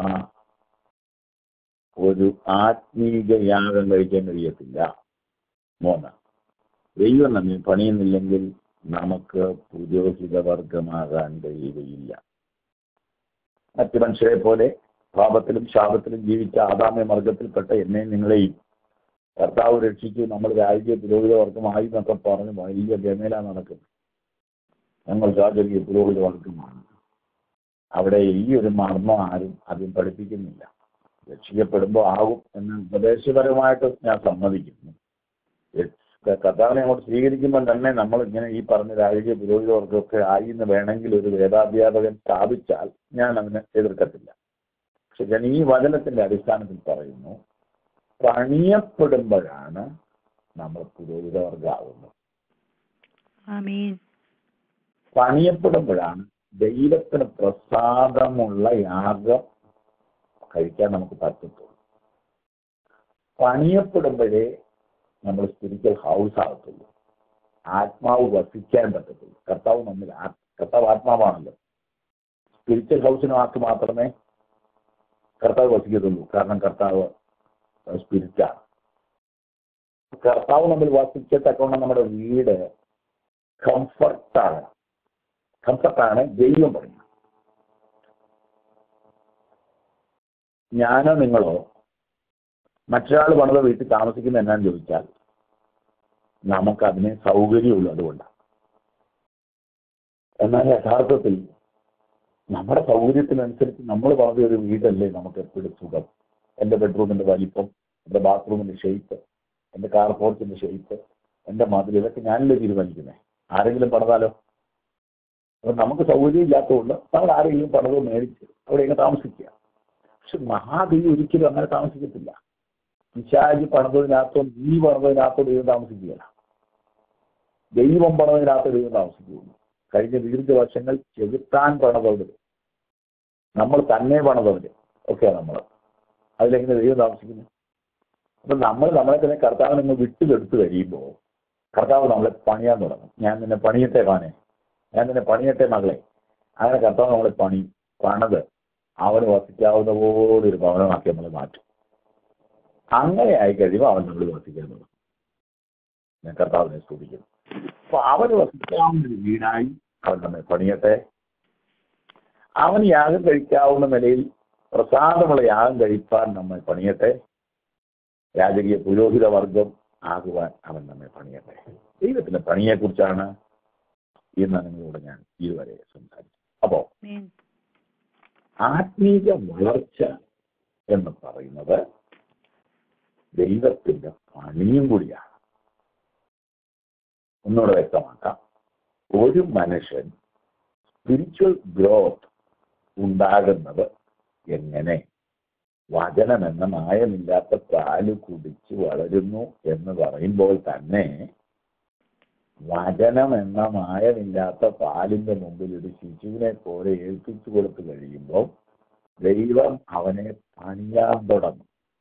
ഒരു ആത്മീക യാഗം കഴിക്കാൻ കഴിയത്തില്ല മൂന്ന് ദൈവം നമ്മെ പണിയുന്നില്ലെങ്കിൽ നമുക്ക് പുരോഹിത വർഗമാകാൻ കഴിയുകയില്ല മറ്റു മനുഷ്യരെ പോലെ പാപത്തിലും ശാപത്തിലും ജീവിച്ച ആദാമ്യ വർഗത്തിൽപ്പെട്ട എന്നെയും നിങ്ങളെയും കർത്താവ് രക്ഷിച്ചു നമ്മൾ രാജ്യ പുരോഹിത വർഗമായി എന്നൊക്കെ പറഞ്ഞ് വലിയ ഗമേല നടക്കും ഞങ്ങൾ രാജകീയ പുരോഹിത വർഗമാണ് അവിടെ ഈ ഒരു മർമ്മം ആരും ആദ്യം പഠിപ്പിക്കുന്നില്ല രക്ഷിക്കപ്പെടുമ്പോൾ ആകും എന്ന് ഉപദേശപരമായിട്ട് ഞാൻ സമ്മതിക്കുന്നു കർത്താവിനെ അങ്ങോട്ട് സ്വീകരിക്കുമ്പോൾ തന്നെ നമ്മൾ ഇങ്ങനെ ഈ പറഞ്ഞ രാജകീയ പുരോഹിതവർക്കൊക്കെ ആയി എന്ന് വേണമെങ്കിൽ ഒരു വേദാധ്യാപകൻ സ്ഥാപിച്ചാൽ ഞാൻ അതിനെ എതിർക്കത്തില്ല പക്ഷെ ഞാൻ ഈ വചനത്തിന്റെ അടിസ്ഥാനത്തിൽ പറയുന്നു പണിയപ്പെടുമ്പോഴാണ് നമ്മൾ പുരോഹിതവർഗമാകുന്നത് ആമീൻ പണിയപ്പെടുമ്പോഴാണ് ദൈവത്തിന് പ്രസാദമുള്ള യാഗം കഴിക്കാൻ നമുക്ക് പറ്റത്തുള്ളൂ പണിയപ്പെടുമ്പോഴേ നമ്മൾ സ്പിരിച്വൽ ഹൗസ് ആകത്തുള്ളൂ ആത്മാവ് വസിക്കാൻ പറ്റത്തുള്ളൂ കർത്താവ് നമ്മിൽ ആ- കർത്താവ് ആത്മാവാണല്ലോ സ്പിരിച്വൽ ഹൗസിനകത്ത് മാത്രമേ കർത്താവ് വസിക്കത്തുള്ളൂ കാരണം കർത്താവ് സ്പിരിറ്റാണ് കർത്താവ് നമ്മൾ വസിക്കത്തക്കവണ്ണം നമ്മുടെ വീട് കംഫർട്ടാണ് കംഫർട്ടാണ് ദൈവം പറയുന്നത് ഞാനോ നിങ്ങളോ മറ്റൊരാൾ പണിത വീട്ടിൽ താമസിക്കുന്ന എന്നാന്ന് ചോദിച്ചാൽ നമുക്കതിന് സൗകര്യമുള്ളൂ അതുകൊണ്ടാണ് എന്നാൽ യഥാർത്ഥത്തിൽ നമ്മുടെ സൗകര്യത്തിനനുസരിച്ച് നമ്മൾ പറഞ്ഞ ഒരു വീടല്ലേ നമുക്ക് എപ്പോഴും സുഖം എൻ്റെ ബെഡ്റൂമിന്റെ വലിപ്പം എൻ്റെ ബാത്റൂമിന്റെ ഷേപ്പ് എൻ്റെ കാർ പോർച്ചിന്റെ ഷേപ്പ് എൻ്റെ മതിൽ ഇതൊക്കെ ഞാനല്ലേ തീരുമാനിക്കുന്നത് ആരെങ്കിലും പണിതാലോ അപ്പൊ നമുക്ക് സൗകര്യം ഇല്ലാത്തതുകൊണ്ട് നമ്മൾ ആരെങ്കിലും പണിതോ മേടിച്ച് അവിടെയൊക്കെ താമസിക്കുക പക്ഷെ മഹാദേവി ഒരിക്കലും അങ്ങനെ താമസിക്കത്തില്ല പിശാജി പണിതതിനകത്തോ നീ പണിതതിനകത്തോ ദൈവം താമസിക്കുകയില്ല ദൈവം പണിതതിനകത്തോ ദൈവം താമസിക്കുകയുള്ളൂ കഴിഞ്ഞ ദീർഘവർഷങ്ങൾ ചെകുത്താൻ പണിതവര് നമ്മൾ തന്നെ പണിതവര് ഒക്കെയാണ് നമ്മൾ അതിലെങ്ങനെ ദൈവം താമസിക്കുന്നു അപ്പൊ നമ്മൾ നമ്മളെ തന്നെ കർത്താവിനെ അങ്ങ് വിട്ടുകെടുത്ത് കഴിയുമ്പോൾ കർത്താവ് നമ്മളെ പണിയാൻ തുടങ്ങും ഞാൻ നിന്നെ പണിയട്ടെ കാനെ ഞാൻ നിന്നെ പണിയട്ടെ മകളെ അങ്ങനെ കർത്താവ് നമ്മളെ പണി പണത് അവന് വസിക്കാവുന്ന പോലെ ഒരു ഭവനമാക്കി നമ്മളെ മാറ്റും അങ്ങനെ ആയി കഴിയുമ്പോൾ അവൻ നമ്മൾ വസിക്കാൻ തുടങ്ങും ഞാൻ കർത്താവിനെ സ്തുതിക്കുന്നു അപ്പൊ അവന് വസിക്കാവുന്ന ഒരു വീടായി അവൻ നമ്മെ പണിയട്ടെ അവൻ യാഗം കഴിക്കാവുന്ന നിലയിൽ പ്രസാദമുള്ള യാഗം കഴിപ്പാൻ നമ്മെ പണിയട്ടെ രാജകീയ പുരോഹിത വർഗം ആകുവാൻ അവൻ നമ്മെ പണിയട്ടെ ദൈവത്തിന്റെ പണിയെക്കുറിച്ചാണ് ഇന്ന് നിങ്ങളോട് ഞാൻ ഇതുവരെ സംസാരിച്ചു അപ്പോ ആമേൻ ആത്മീക വളർച്ച എന്ന് പറയുന്നത് ദൈവത്തിന്റെ പണിയും കൂടിയാണ് ഒന്നുകൂടെ വ്യക്തമാക്കാം ഒരു മനുഷ്യൻ സ്പിരിച്വൽ ഗ്രോത്ത് ഉണ്ടാകുന്നത് എങ്ങനെ വചനം എന്ന മായമില്ലാത്ത പാല് കുടിച്ച് വളരുന്നു എന്ന് പറയുമ്പോൾ തന്നെ വചനം എന്ന മായമില്ലാത്ത പാലിന്റെ മുമ്പിൽ ഒരു ശിശുവിനെ പോലെ ഏൽപ്പിച്ചു കൊടുത്തു കഴിയുമ്പോൾ ദൈവം അവനെ പണിയാൻ തുടങ്ങും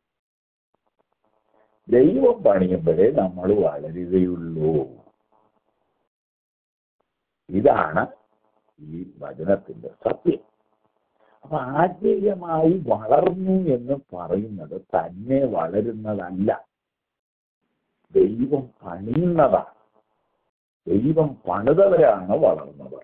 ദൈവം പണിയുമ്പോഴേ നമ്മൾ വളരുകയുള്ളൂ ഇതാണ് ഈ വചനത്തിന്റെ സത്യം അപ്പൊ ആത്മീയമായി വളർന്നു എന്ന് പറയുന്നത് തന്നെ വളരുന്നതല്ല ദൈവം പണിയുന്നതാണ് ദൈവം പണിതവരാണ് വളർന്നവർ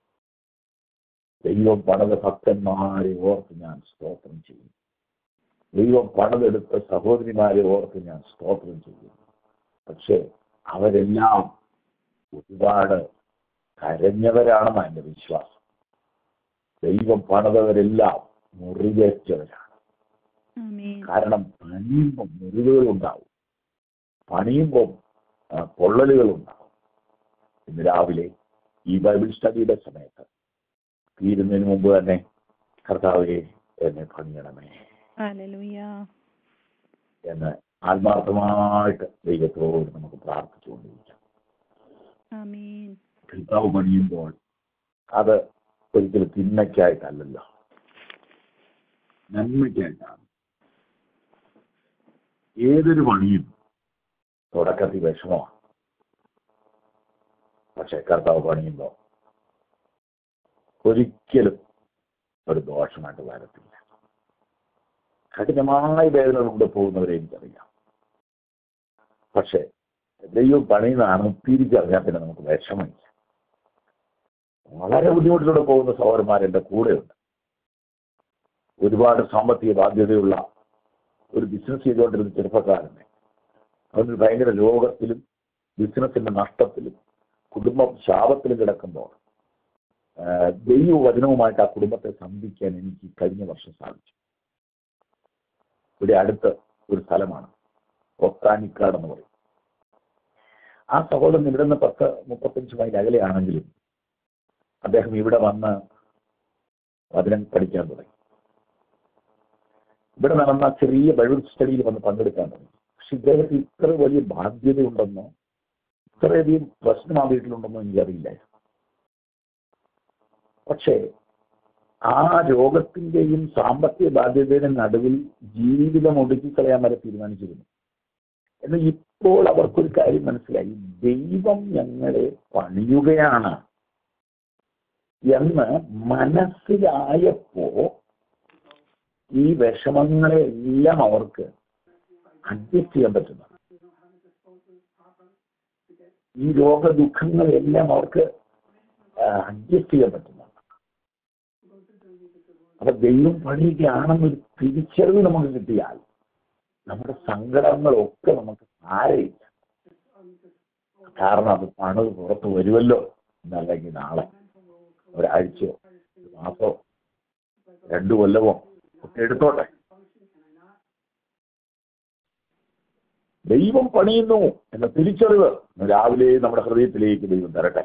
ദൈവം പണിത ഭക്തന്മാരെ ഓർത്ത് ഞാൻ സ്തോത്രം ചെയ്യും ദൈവം പണിതെടുത്ത സഹോദരിമാരെ ഓർത്ത് ഞാൻ സ്തോത്രം ചെയ്യും പക്ഷേ അവരെല്ലാം ഒരുപാട് കരഞ്ഞവരാണെന്ന് എന്റെ വിശ്വാസം ദൈവം പണിതവരെല്ലാം മുറിവേറ്റവരാണ് ആമേൻ കാരണം പണിയുമ്പോൾ മുറിവുകൾ ഉണ്ടാവും പണിയുമ്പോൾ ആ, പൊള്ളലുകൾ ഉണ്ടാവും ഇന്ന് രാവിലെ ഈ ബൈബിൾ സ്റ്റഡിയുടെ സമയത്ത് തീരുന്നതിന് മുമ്പ് തന്നെ കർത്താവെ എന്നെ പണിയണമേ ഹല്ലേലൂയ എന്ന് ആത്മാർത്ഥമായിട്ട് ദൈവത്തോട് നമുക്ക് പ്രാർത്ഥിച്ചുകൊണ്ടിരിക്കാം ആമേൻ കർത്താവ് പണിയുമ്പോൾ അത് ഒരിക്കലും തിന്മയ്ക്കായിട്ടല്ലല്ലോ നന്മയ്ക്കായിട്ടാണ് ഏതൊരു പണിയും തുടക്കത്തിൽ വിഷമമാണ് പക്ഷെ കർത്താവ് പണിയുമ്പോൾ ഒരിക്കലും ഒരു ദോഷമായിട്ട് വരത്തില്ല കഠിനമായ വേദനകളുടെ പോകുന്നവരെ എനിക്കറിയാം പക്ഷെ ദൈവം പണിയുന്നതാണ് തിരിച്ചറിഞ്ഞാൽ പിന്നെ നമുക്ക് വിഷമില്ല വളരെ ബുദ്ധിമുട്ടിലൂടെ പോകുന്ന സഹോദരന്മാർ എൻ്റെ കൂടെയുണ്ട് ഒരുപാട് സാമ്പത്തിക ബാധ്യതയുള്ള ഒരു ബിസിനസ് ചെയ്തുകൊണ്ടിരുന്ന ചെറുപ്പക്കാരനെ അവനൊരു ഭയങ്കര രോഗത്തിലും ബിസിനസിന്റെ നഷ്ടത്തിലും കുടുംബ ശാപത്തിലും കിടക്കുമ്പോൾ ആ, ദൈവവചനവുമായിട്ട് ആ കുടുംബത്തെ സമീപിക്കാൻ എനിക്ക് കഴിഞ്ഞ വർഷം സാധിച്ചു ഇവിടെ അടുത്ത് ഒരു സ്ഥലമാണ് ഒത്താനിക്കാട് എന്ന് പറയും ആ സഹോദരൻ ഇവിടെ നിന്ന് പത്ത് മുപ്പത്തഞ്ച് മൈൽ അകലെയാണെങ്കിലും അദ്ദേഹം ഇവിടെ വന്ന് വചനം പഠിക്കാൻ തുടങ്ങി ഇവിടെ നടന്ന ചെറിയ ബൈബിൾ സ്റ്റഡിയിൽ വന്ന് പങ്കെടുക്കാൻ തുടങ്ങി പക്ഷെ ഇദ്ദേഹത്തിന് ഇത്ര വലിയ ബാധ്യതയുണ്ടെന്നോ ഇത്രയധികം പ്രശ്നം ആ വീട്ടിലുണ്ടെന്നോ എനിക്കറിയില്ലായിരുന്നു പക്ഷേ ആ രോഗത്തിന്റെയും സാമ്പത്തിക ബാധ്യതയുടെ നടുവിൽ ജീവിതം ഒടുക്കി കളയാൻ വരെ തീരുമാനിച്ചിരുന്നു എന്നാൽ ഇപ്പോൾ അവർക്കൊരു കാര്യം മനസ്സിലായി ദൈവം ഞങ്ങളെ പണിയുകയാണ് എന്ന് മനസ്സിലായപ്പോ ഈ വിഷമങ്ങളെല്ലാം അവർക്ക് അഡ്ജസ്റ്റ് ചെയ്യാൻ പറ്റുന്നു ഈ രോഗ ദുഃഖങ്ങളെല്ലാം അവർക്ക് അഡ്ജസ്റ്റ് ചെയ്യാൻ പറ്റുന്നു അപ്പൊ ദൈവം പണിയുകയാണെന്നൊരു തിരിച്ചറിവ് നമുക്ക് കിട്ടിയാൽ നമ്മുടെ സങ്കടങ്ങളൊക്കെ നമുക്ക് സാരയില്ല കാരണം അത് പണത് പുറത്ത് വരുമല്ലോ എന്നല്ലെങ്കിൽ നാളെ ഒരാഴ്ചയോ ഒരു മാസമോ രണ്ടു കൊല്ലമോ ഒക്കെ എടുത്തോട്ടെ ദൈവം പണിയുന്നു എന്ന തിരിച്ചറിവ് രാവിലെ നമ്മുടെ ഹൃദയത്തിലേക്ക് ദൈവം തരട്ടെ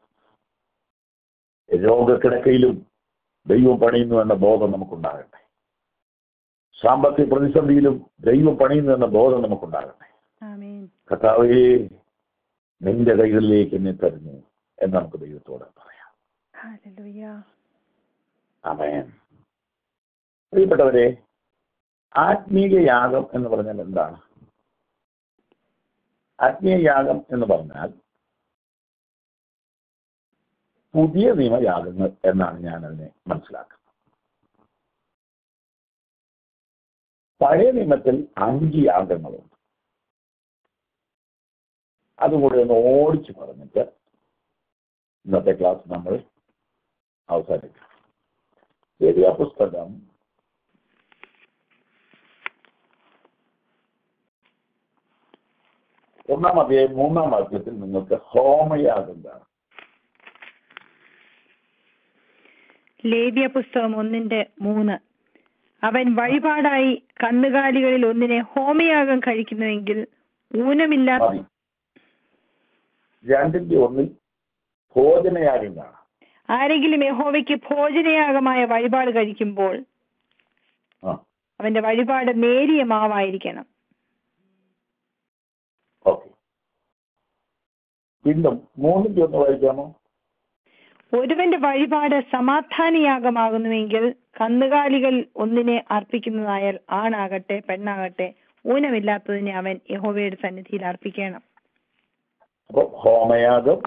രോഗക്കിടക്കയിലും ദൈവം പണിയുന്നു എന്ന ബോധം നമുക്കുണ്ടാകട്ടെ സാമ്പത്തിക പ്രതിസന്ധിയിലും ദൈവം പണിയുന്നു എന്ന ബോധം നമുക്കുണ്ടാകട്ടെ ആമേൻ കർത്താവേ നിന്റെ കൈകളിലേക്ക് എന്നെ തരുന്നു എന്ന് നമുക്ക് ദൈവത്തോട് പറയാം ഹല്ലേലൂയ അമേൻ പ്രിയപ്പെട്ടവരെ ആത്മീയ യാഗം എന്ന് പറഞ്ഞാൽ എന്താണ് ആത്മീയ യാഗം എന്ന് പറഞ്ഞാൽ പുതിയ നിയമയാഗങ്ങൾ എന്നാണ് ഞാൻ അതിനെ മനസ്സിലാക്കുന്നത് പഴയ നിയമത്തിൽ അഞ്ച് യാഗങ്ങളുണ്ട് അതുകൂടെ ഒന്ന് ഓടിച്ചു പറഞ്ഞിട്ട് ഇന്നത്തെ ക്ലാസ് നമ്മൾ അവസാനിക്കും ശരിയാ പുസ്തകം ഒന്നാം അധ്യായം മൂന്നാം വാക്യത്തിൽ നിങ്ങൾക്ക് ഹോമയാഗം കാണാം ലേവ്യ പുസ്തകം ഒന്നിന്റെ മൂന്ന് അവൻ വഴിപാടായി കന്നുകാലികളിൽ ഒന്നിനെ ഹോമയാഗം കഴിക്കുന്നുവെങ്കിൽ ഊനമില്ലാത്ത മതി രണ്ടിന്റെ ഒന്നിൽ ഭോജനയാഗം കാണാം ആരെങ്കിലും യഹോവയ്ക്ക് ഭോജനയാഗമായ വഴിപാട് കഴിക്കുമ്പോൾ ആ അവന്റെ വഴിപാട് നേരിയ മാവായിരിക്കണം ഓക്കെ വീണ്ടും മൂന്നിന്റെ ഒന്ന് വായിക്കാമോ ഒരുവന്റെ വഴിപാട് സമാധാനയാഗമാകുന്നുവെങ്കിൽ കന്നുകാലികൾ ഒന്നിനെ അർപ്പിക്കുന്നതായാൽ ആണാകട്ടെ പെണ്ണാകട്ടെ ഊനമില്ലാത്തതിനെ അവൻ യഹോവയുടെ സന്നിധിയിൽ അർപ്പിക്കണം അപ്പൊ ഹോമയാഗം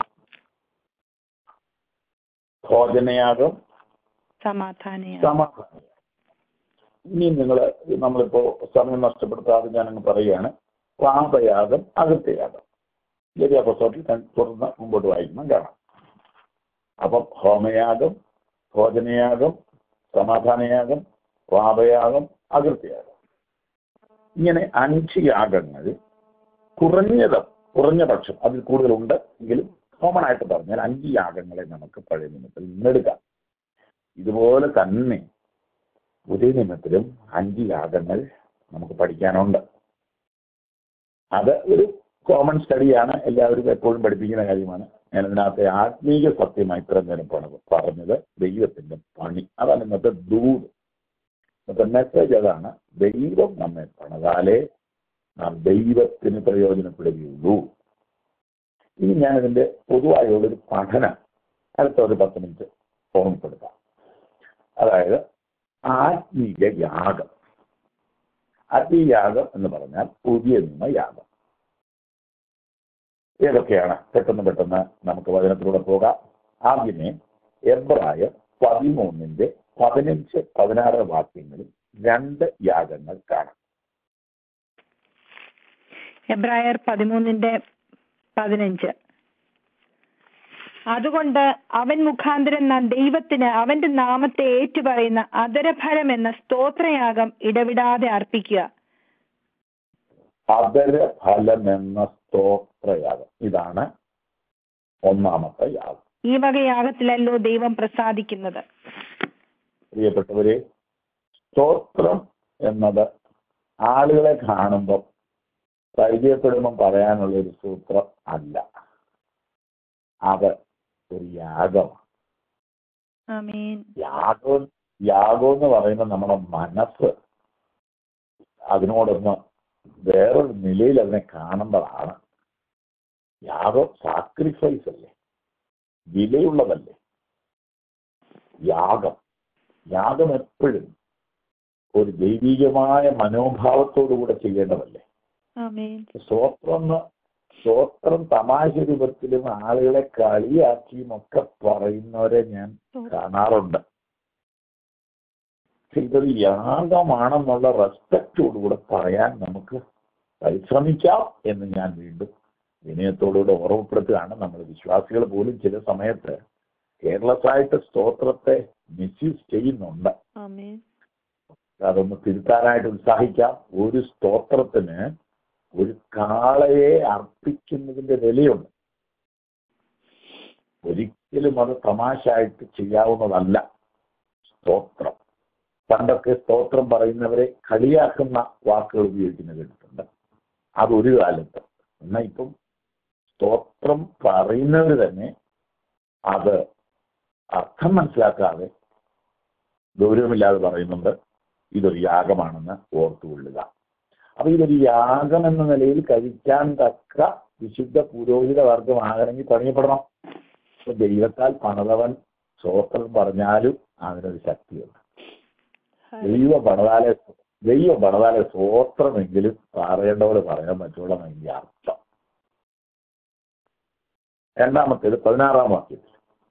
ഭോജനയാഗം സമാധാനയാഗം സമാധാനം ഇനി നിങ്ങൾ നമ്മളിപ്പോ സമയം നഷ്ടപ്പെടുത്താതെ ഞാനങ്ങ് പറയുകയാണ് പാപയാഗം അകത്യയാഗം ലഭ്യ പുസ്തകത്തിൽ തുടർന്ന് മുമ്പോട്ട് വായിക്കുമ്പോൾ കാണാം അപ്പം ഹോമയാഗം ഭോജനയാഗം സമാധാനയാഗം പാപയാഗം അകൃത്യയാഗം ഇങ്ങനെ അഞ്ച് യാഗങ്ങൾ കുറഞ്ഞത് കുറഞ്ഞ പക്ഷം അതിൽ കൂടുതലുണ്ട് എങ്കിലും കോമൺ ആയിട്ട് പറഞ്ഞാൽ അഞ്ച് യാഗങ്ങളെ നമുക്ക് പഴയ നിയമത്തിൽ നിന്നെടുക്കാം ഇതുപോലെ തന്നെ പുതിയ നിയമത്തിലും അഞ്ച് യാഗങ്ങൾ നമുക്ക് പഠിക്കാനുണ്ട് അത് ഒരു കോമൺ സ്റ്റഡിയാണ് എല്ലാവരും എപ്പോഴും പഠിപ്പിക്കുന്ന കാര്യമാണ് ഞാൻ ഇതിനകത്തെ ആത്മീയ സത്യമായി ഇത്ര നേരം പണത് പറഞ്ഞത് ദൈവത്തിന്റെ പണി അതാണ് ഇന്നത്തെ ദൂത് ഇന്നത്തെ മെസ്സേജ് അതാണ് ദൈവം നമ്മെ പണിതാലേ നാം ദൈവത്തിന് പ്രയോജനപ്പെടുകയുള്ളൂ ഇനി ഞാനിതിന്റെ പൊതുവായുള്ളൊരു പഠനം അടുത്ത ഒരു പത്ത് മിനിറ്റ് ഓർമ്മപ്പെടുത്താം അതായത് ആത്മീയ യാഗം ആത്മീയ യാഗം എന്ന് പറഞ്ഞാൽ പുതിയ നിയമ യാഗം ഏതൊക്കെയാണ് പെട്ടെന്ന് പെട്ടെന്ന് നമുക്ക് വചനത്തിലൂടെ പോകാം ആദ്യമേ എബ്രായ പതിമൂന്നിന്റെ പതിനഞ്ച് പതിനാറ് വാക്യങ്ങളിൽ രണ്ട് യാഗങ്ങൾ കാണാം എബ്രായർ പതിമൂന്നിന്റെ പതിനഞ്ച് അതുകൊണ്ട് അവൻ മുഖാന്തരം നാം ദൈവത്തിന് അവന്റെ നാമത്തെ ഏറ്റുപറയുന്ന അതരഫലം എന്ന സ്തോത്രയാഗം ഇടവിടാതെ അർപ്പിക്കുക അതര ഫലം എന്ന സ്തോത്രയാഗം ഇതാണ് ഒന്നാമത്തെ യാഗം ഈ വക യാഗത്തിലല്ലോ ദൈവം പ്രസാദിക്കുന്നത് പ്രിയപ്പെട്ടവരെ സ്തോത്രം എന്നത് ആളുകളെ കാണുമ്പോൾ പരിചയപ്പെടുമ്പം പറയാനുള്ള ഒരു സൂത്രം അല്ല അത് ഒരു യാഗമാണ് ആമേൻ യാഗം യാഗം എന്ന് പറയുന്നത് നമ്മുടെ മനസ്സ് അതിനോടൊന്ന് വേറൊരു നിലയിൽ അതിനെ കാണുമ്പോഴാണ് യാഗം സാക്രിഫൈസ് അല്ലേ വിലയുള്ളതല്ലേ യാഗം യാഗം എപ്പോഴും ഒരു ദൈവികമായ മനോഭാവത്തോടുകൂടെ ചെയ്യേണ്ടതല്ലേ ആമേൻ സ്തോത്രം എന്ന് സ്തോത്രം തമാശ രൂപത്തിലും ആളുകളെ കളിയാക്കിയും ഒക്കെ പറയുന്നവരെ ഞാൻ കാണാറുണ്ട് പക്ഷെ ഇതൊരു യാഗമാണെന്നുള്ള റെസ്പെക്റ്റോടുകൂടെ പറയാൻ നമുക്ക് പരിശ്രമിക്കാം എന്ന് ഞാൻ വീണ്ടും വിനയത്തോടുകൂടെ ഓർമ്മപ്പെടുത്തുകയാണ് നമ്മൾ വിശ്വാസികൾ പോലും ചില സമയത്ത് കേരളസായിട്ട് സ്തോത്രത്തെ മിസ്യൂസ് ചെയ്യുന്നുണ്ട് ആമേൻ അതൊന്ന് തിരുത്താനായിട്ട് ഉത്സാഹിക്കാം ഒരു സ്തോത്രത്തിന് ഒരു കാളയെ അർപ്പിക്കുന്നതിന്റെ വിലയുണ്ട് ഒരിക്കലും അത് തമാശായിട്ട് ചെയ്യാവുന്നതല്ല സ്തോത്രം പണ്ടൊക്കെ സ്തോത്രം പറയുന്നവരെ കളിയാക്കുന്ന വാക്കുകൾ ഉപയോഗിക്കുന്ന കേട്ടിട്ടുണ്ട് അതൊരു കാലത്ത് എന്നാൽ ഇപ്പം സ്തോത്രം പറയുന്നവർ തന്നെ അത് അർത്ഥം മനസ്സിലാക്കാതെ ഗൗരവമില്ലാതെ പറയുന്നുണ്ട് ഇതൊരു യാഗമാണെന്ന് ഓർത്തുകൊള്ളുക അപ്പൊ ഇതൊരു യാഗം എന്ന നിലയിൽ കഴിക്കാൻ തക്ക വിശുദ്ധ പുരോഹിത വർഗമാകണമെങ്കിൽ പണിയപ്പെടണം അപ്പൊ ദൈവത്താൽ പണിതവൻ സ്വോത്രം പറഞ്ഞാലും അതിനൊരു ശക്തിയുണ്ട് ദൈവ പണിതാലെ ദൈവ പണിതാലെ സ്വോത്രമെങ്കിലും പറയേണ്ട പോലെ പറയാൻ പറ്റുള്ള അതിന്റെ അർത്ഥം രണ്ടാമത്തേത് പതിനാറാം വാക്യത്തിൽ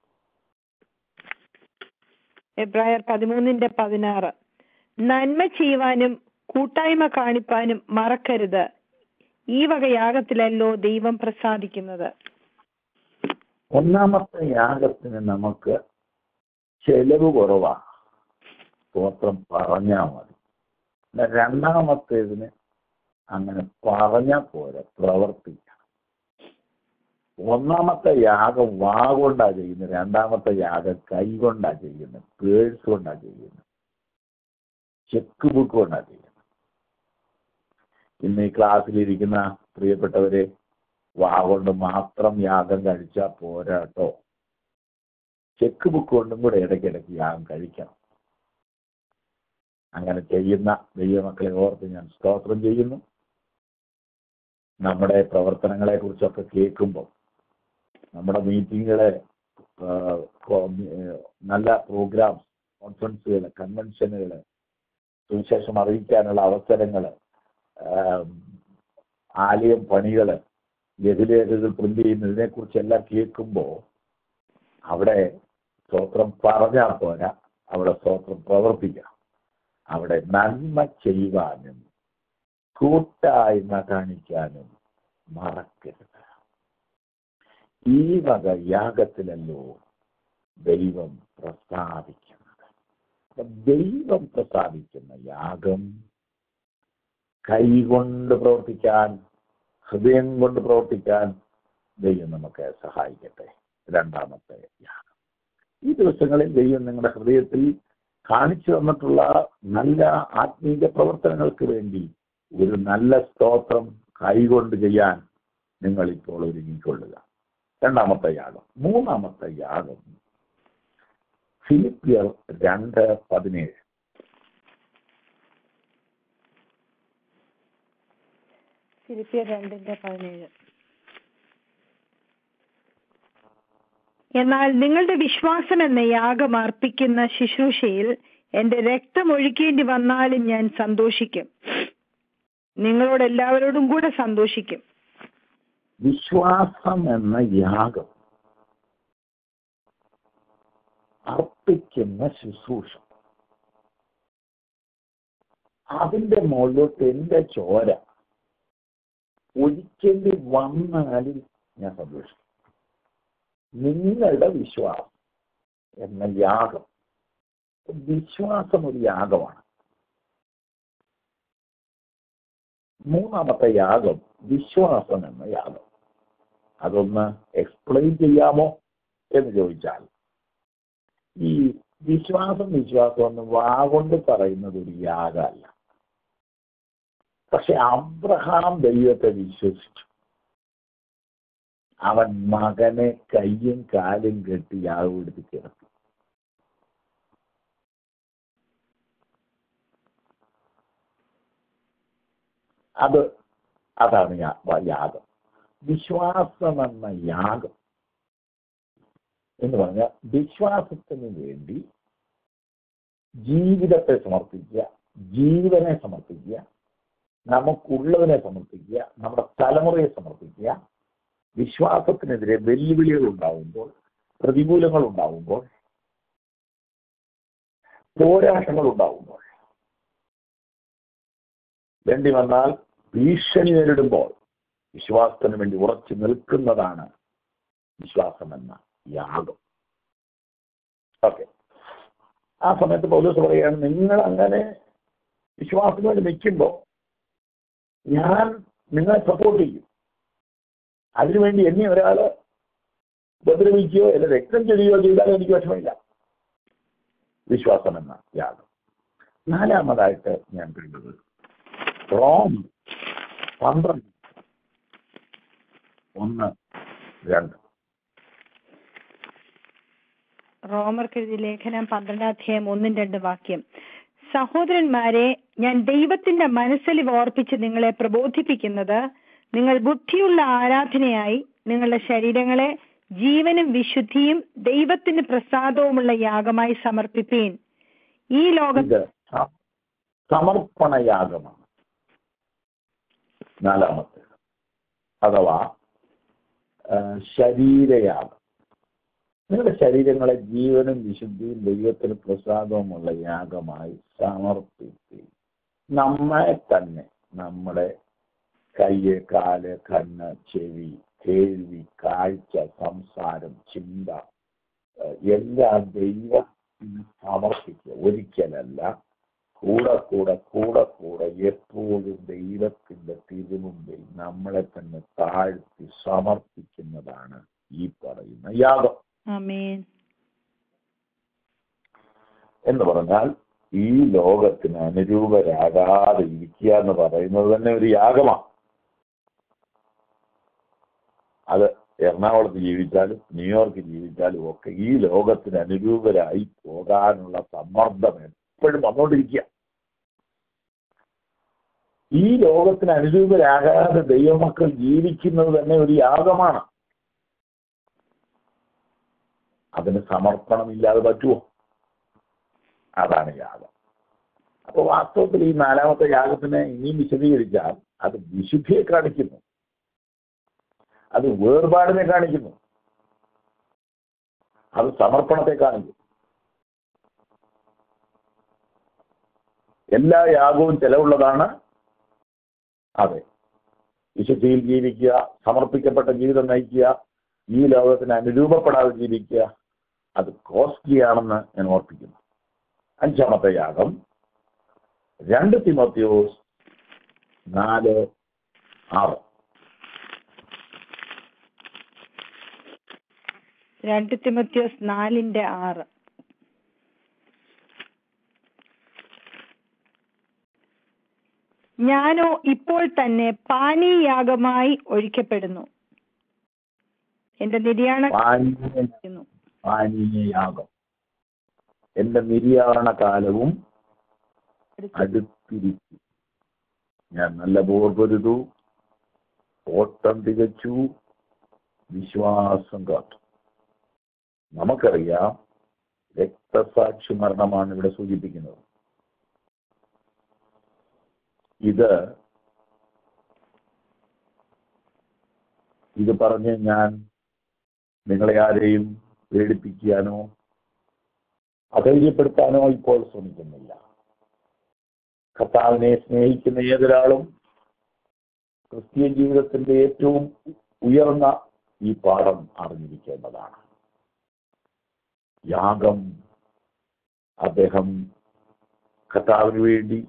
എബ്രായർ പതിമൂന്നിന്റെ പതിനാറ് നന്മ ചെയ്യുവാനും കൂട്ടായ്മ കാണിപ്പാനും മറക്കരുത് ഈ വക യാഗത്തിലല്ലോ ദൈവം പ്രസാദിക്കുന്നത് ഒന്നാമത്തെ യാഗത്തിന് നമുക്ക് ചെലവ് കുറവാണ് സ്തോത്രം പറഞ്ഞാൽ മതി എന്നാൽ രണ്ടാമത്തേതിന് അങ്ങനെ പറഞ്ഞാൽ പോരാ പ്രവർത്തിക്കണം ഒന്നാമത്തെ യാഗം വാ കൊണ്ടാ ചെയ്യുന്നത് രണ്ടാമത്തെ യാഗം കൈ കൊണ്ടാ ചെയ്യുന്നത് പേഴ്സ് കൊണ്ടാ ചെയ്യുന്നത് ചെക്ക് ബുക്ക് കൊണ്ടാ ചെയ്യുന്നത് ഇന്ന് ഈ ക്ലാസ്സിലിരിക്കുന്ന പ്രിയപ്പെട്ടവരെ വാ കൊണ്ട് മാത്രം യാഗം കഴിച്ചാൽ പോരാട്ടോ ചെക്ക് ബുക്ക് കൊണ്ടും കൂടെ ഇടയ്ക്കിടയ്ക്ക് യാഗം കഴിക്കണം അങ്ങനെ ചെയ്യുന്ന ദൈവമക്കളെ ഓർത്ത് ഞാൻ സ്തോത്രം ചെയ്യുന്നു നമ്മുടെ പ്രവർത്തനങ്ങളെ കുറിച്ചൊക്കെ കേൾക്കുമ്പോൾ നമ്മുടെ മീറ്റിങ്ങുകളെ നല്ല പ്രോഗ്രാംസ് കോൺഫറൻസുകൾ കൺവെൻഷനുകൾ സുവിശേഷം അറിയിക്കാനുള്ള അവസരങ്ങൾ ആലയം പണികൾ ലഘുലേഖകൾ പ്രിന്റ് ചെയ്യുന്നതിനെ കുറിച്ചെല്ലാം കേൾക്കുമ്പോൾ അവിടെ സ്തോത്രം പറഞ്ഞാൽ പോരാ അവിടെ സ്തോത്രം പ്രവർത്തിക്കണം അവിടെ നന്മ ചെയ്യുവാനും കൂട്ടായ്മ കാണിക്കാനും മറക്കരുത് ഈ വക യാഗത്തിലല്ലോ ദൈവം പ്രസ്താവിക്കുന്നത് അപ്പൊ ദൈവം പ്രസ്താവിക്കുന്ന യാഗം കൈകൊണ്ട് പ്രവർത്തിക്കാൻ ഹൃദയം കൊണ്ട് പ്രവർത്തിക്കാൻ ദൈവം നമുക്ക് സഹായിക്കട്ടെ രണ്ടാമത്തെ യാഗം ഈ ദിവസങ്ങളിൽ ദൈവം നിങ്ങളുടെ ഹൃദയത്തിൽ കാണിച്ചു തന്നിട്ടുള്ള നല്ല ആത്മീയ പ്രവർത്തനങ്ങൾക്ക് വേണ്ടി ഒരു നല്ല സ്തോത്രം കൈകൊണ്ട് ചെയ്യാൻ നിങ്ങൾ ഇപ്പോൾ ഒരുങ്ങിക്കൊള്ളുക രണ്ടാമത്തെ യാഗം മൂന്നാമത്തെ യാഗം ഫിലിപ്പിയർ രണ്ട് പതിനേഴ് ഫിലിപ്പിയർ രണ്ടിന്റെ പതിനേഴ് എന്നാൽ നിങ്ങളുടെ വിശ്വാസം എന്ന യാഗം അർപ്പിക്കുന്ന ശുശ്രൂഷയിൽ എന്റെ രക്തം ഒഴുക്കേണ്ടി വന്നാലും ഞാൻ സന്തോഷിക്കും നിങ്ങളോട് എല്ലാവരോടും കൂടെ സന്തോഷിക്കും വിശ്വാസം എന്ന യാഗം അർപ്പിക്കുന്ന ശുശ്രൂഷ അതിന്റെ മുകളിലോട്ട് എന്റെ ചോര ഒരിക്കലും വന്നാലും ഞാൻ സന്തോഷിക്കും നിങ്ങളുടെ വിശ്വാസം എന്ന യാഗം വിശ്വാസം ഒരു യാഗമാണ് മൂന്നാമത്തെ യാഗം വിശ്വാസം എന്ന യാഗം അതൊന്ന് എക്സ്പ്ലെയിൻ ചെയ്യാമോ എന്ന് ചോദിച്ചാൽ ഈ വിശ്വാസം വിശ്വാസം എന്ന് വാഗൊണ്ട് പറയുന്നത് ഒരു യാഗമല്ല പക്ഷെ അബ്രഹാം ദൈവത്തെ വിശ്വസിച്ചു അവൻ മകനെ കയ്യും കാലും കെട്ടി യാഗം എടുത്ത് കിടത്തി അത് അതാണ് യാഗം വിശ്വാസം എന്ന യാഗം എന്ന് പറഞ്ഞാൽ വിശ്വാസത്തിന് വേണ്ടി ജീവിതത്തെ സമർപ്പിക്കുക ജീവനെ സമർപ്പിക്കുക നമുക്കുള്ളതിനെ സമർപ്പിക്കുക നമ്മുടെ തലമുറയെ സമർപ്പിക്കുക വിശ്വാസത്തിനെതിരെ വെല്ലുവിളികൾ ഉണ്ടാവുമ്പോൾ പ്രതികൂലങ്ങൾ ഉണ്ടാവുമ്പോൾ പോരാട്ടങ്ങൾ ഉണ്ടാവുമ്പോൾ വേണ്ടി വന്നാൽ ഭീഷണി നേരിടുമ്പോൾ വിശ്വാസത്തിന് വേണ്ടി ഉറച്ചു നിൽക്കുന്നതാണ് വിശ്വാസം എന്ന യാഗം ഓക്കെ ആ സമയത്ത് പൗലോസ് പറയുകയാണ് നിങ്ങൾ അങ്ങനെ വിശ്വാസത്തിന് വേണ്ടി നിൽക്കുമ്പോൾ ഞാൻ നിങ്ങളെ സപ്പോർട്ട് ചെയ്യും അതിനുവേണ്ടി എന്നെ ഒരാള് ഉപദ്രവിക്കുകയോ അല്ല രക്തം ചെയ്യുകയോ ചെയ്താലും എനിക്ക് വിഷമമില്ല വിശ്വാസം എന്ന യാഗം നാലാമതായിട്ട് ഞാൻ കണ്ടത് റോം പന്ത്രണ്ട് ഒന്ന് രണ്ട് റോമർക്കെഴുതിയ ലേഖനം പന്ത്രണ്ടാം അധ്യായം ഒന്നും രണ്ടും വാക്യം സഹോദരന്മാരെ ഞാൻ ദൈവത്തിന്റെ മനസ്സലിവ് ഓർപ്പിച്ച് നിങ്ങളെ പ്രബോധിപ്പിക്കുന്നത് നിങ്ങൾ ബുദ്ധിയുള്ള ആരാധനയായി നിങ്ങളുടെ ശരീരങ്ങളെ ജീവനും വിശുദ്ധിയും ദൈവത്തിന് പ്രസാദവുമുള്ള യാഗമായി സമർപ്പിപ്പീൻ ഈ ലോകം ഇത് സ- സമർപ്പണ യാഗമാണ് നാലാമത്തെ അഥവാ ആ, ശരീരയാഗം നിങ്ങളുടെ ശരീരങ്ങളെ ജീവനും വിശുദ്ധിയും ദൈവത്തിന് പ്രസാദവുമുള്ള യാഗമായി സമർപ്പിക്കുക നമ്മെ തന്നെ നമ്മുടെ കയ്യ് കാല് കണ്ണ് ചെവി കേൾവി കാഴ്ച സംസാരം ചിന്ത ഏഹ് എല്ലാം ദൈവത്തിന് സമർപ്പിക്കുക ഒരിക്കലല്ല കൂടെ കൂടെ കൂടെ കൂടെ എപ്പോഴും ദൈവത്തിന്റെ തിരുമുമ്പിൽ നമ്മളെ തന്നെ താഴ്ത്തി സമർപ്പിക്കുന്നതാണ് ഈ പറയുന്ന യാഗം ആമേൻ എന്ന് പറഞ്ഞാൽ ഈ ലോകത്തിന് അനുരൂപരാകാതെ ഇരിക്കുക എന്ന് പറയുന്നത് തന്നെ ഒരു യാഗമാണ് അത് എറണാകുളത്ത് ജീവിച്ചാലും ന്യൂയോർക്ക് ജീവിച്ചാലും ഒക്കെ ഈ ലോകത്തിന് അനുരൂപരായി പോകാനുള്ള സമ്മർദ്ദം എപ്പോഴും വന്നുകൊണ്ടിരിക്കുക ഈ ലോകത്തിന് അനുരൂപരാകാതെ ദൈവമക്കൾ ജീവിക്കുന്നത് തന്നെ ഒരു യാഗമാണ് അതിന് സമർപ്പണമില്ലാതെ പറ്റുമോ അതാണ് യാഗം അപ്പൊ വാസ്തവത്തിൽ ഈ നാലാമത്തെ യാഗത്തിനെ ഇനിയും വിശദീകരിച്ചാൽ അത് വിശുദ്ധിയെ കാണിക്കുന്നു അത് വേർപാടിനെ കാണിക്കുന്നു അത് സമർപ്പണത്തെ കാണിക്കും എല്ലാ യാഗവും ചെലവുള്ളതാണ് അതെ വിശുദ്ധിയിൽ ജീവിക്കുക സമർപ്പിക്കപ്പെട്ട ജീവിതം നയിക്കുക ഈ ലോകത്തിന് അനുരൂപപ്പെടാതെ ജീവിക്കുക അത് കോസ്റ്റ്ലി ആണെന്ന് ഞാൻ ഓർപ്പിക്കുന്നു അഞ്ചാമത്തെ യാഗം രണ്ട് തിമോത്തിയോസ് നാല് ആറ് രണ്ട് തിമത്യോസ് നാലിന്റെ ആറ് ഞാനോ ഇപ്പോൾ തന്നെ പാനീയാഗമായി ഒഴിക്കപ്പെടുന്നു എന്റെ നിര്യാണ പാനീയ പാനീയയാഗം എന്റെ നിര്യാണ കാലവും അടുത്തിരിക്കും ഞാൻ നല്ല ബോർപൊരുതു ഓട്ടം തികച്ചു വിശ്വാസം കാത്തു നമുക്കറിയാം രക്തസാക്ഷി മരണമാണ് ഇവിടെ സൂചിപ്പിക്കുന്നത് ഇത് ഇത് പറഞ്ഞ് ഞാൻ നിങ്ങളെ ആരെയും പേടിപ്പിക്കാനോ അധൈര്യപ്പെടുത്താനോ ഇപ്പോൾ ശ്രമിക്കുന്നില്ല കർത്താവിനെ സ്നേഹിക്കുന്ന ഏതൊരാളും ക്രിസ്ത്യൻ ജീവിതത്തിന്റെ ഏറ്റവും ഉയർന്ന ഈ പാഠം അറിഞ്ഞിരിക്കേണ്ടതാണ് യാഗം അദ്ദേഹം കർത്താവിന് വേണ്ടി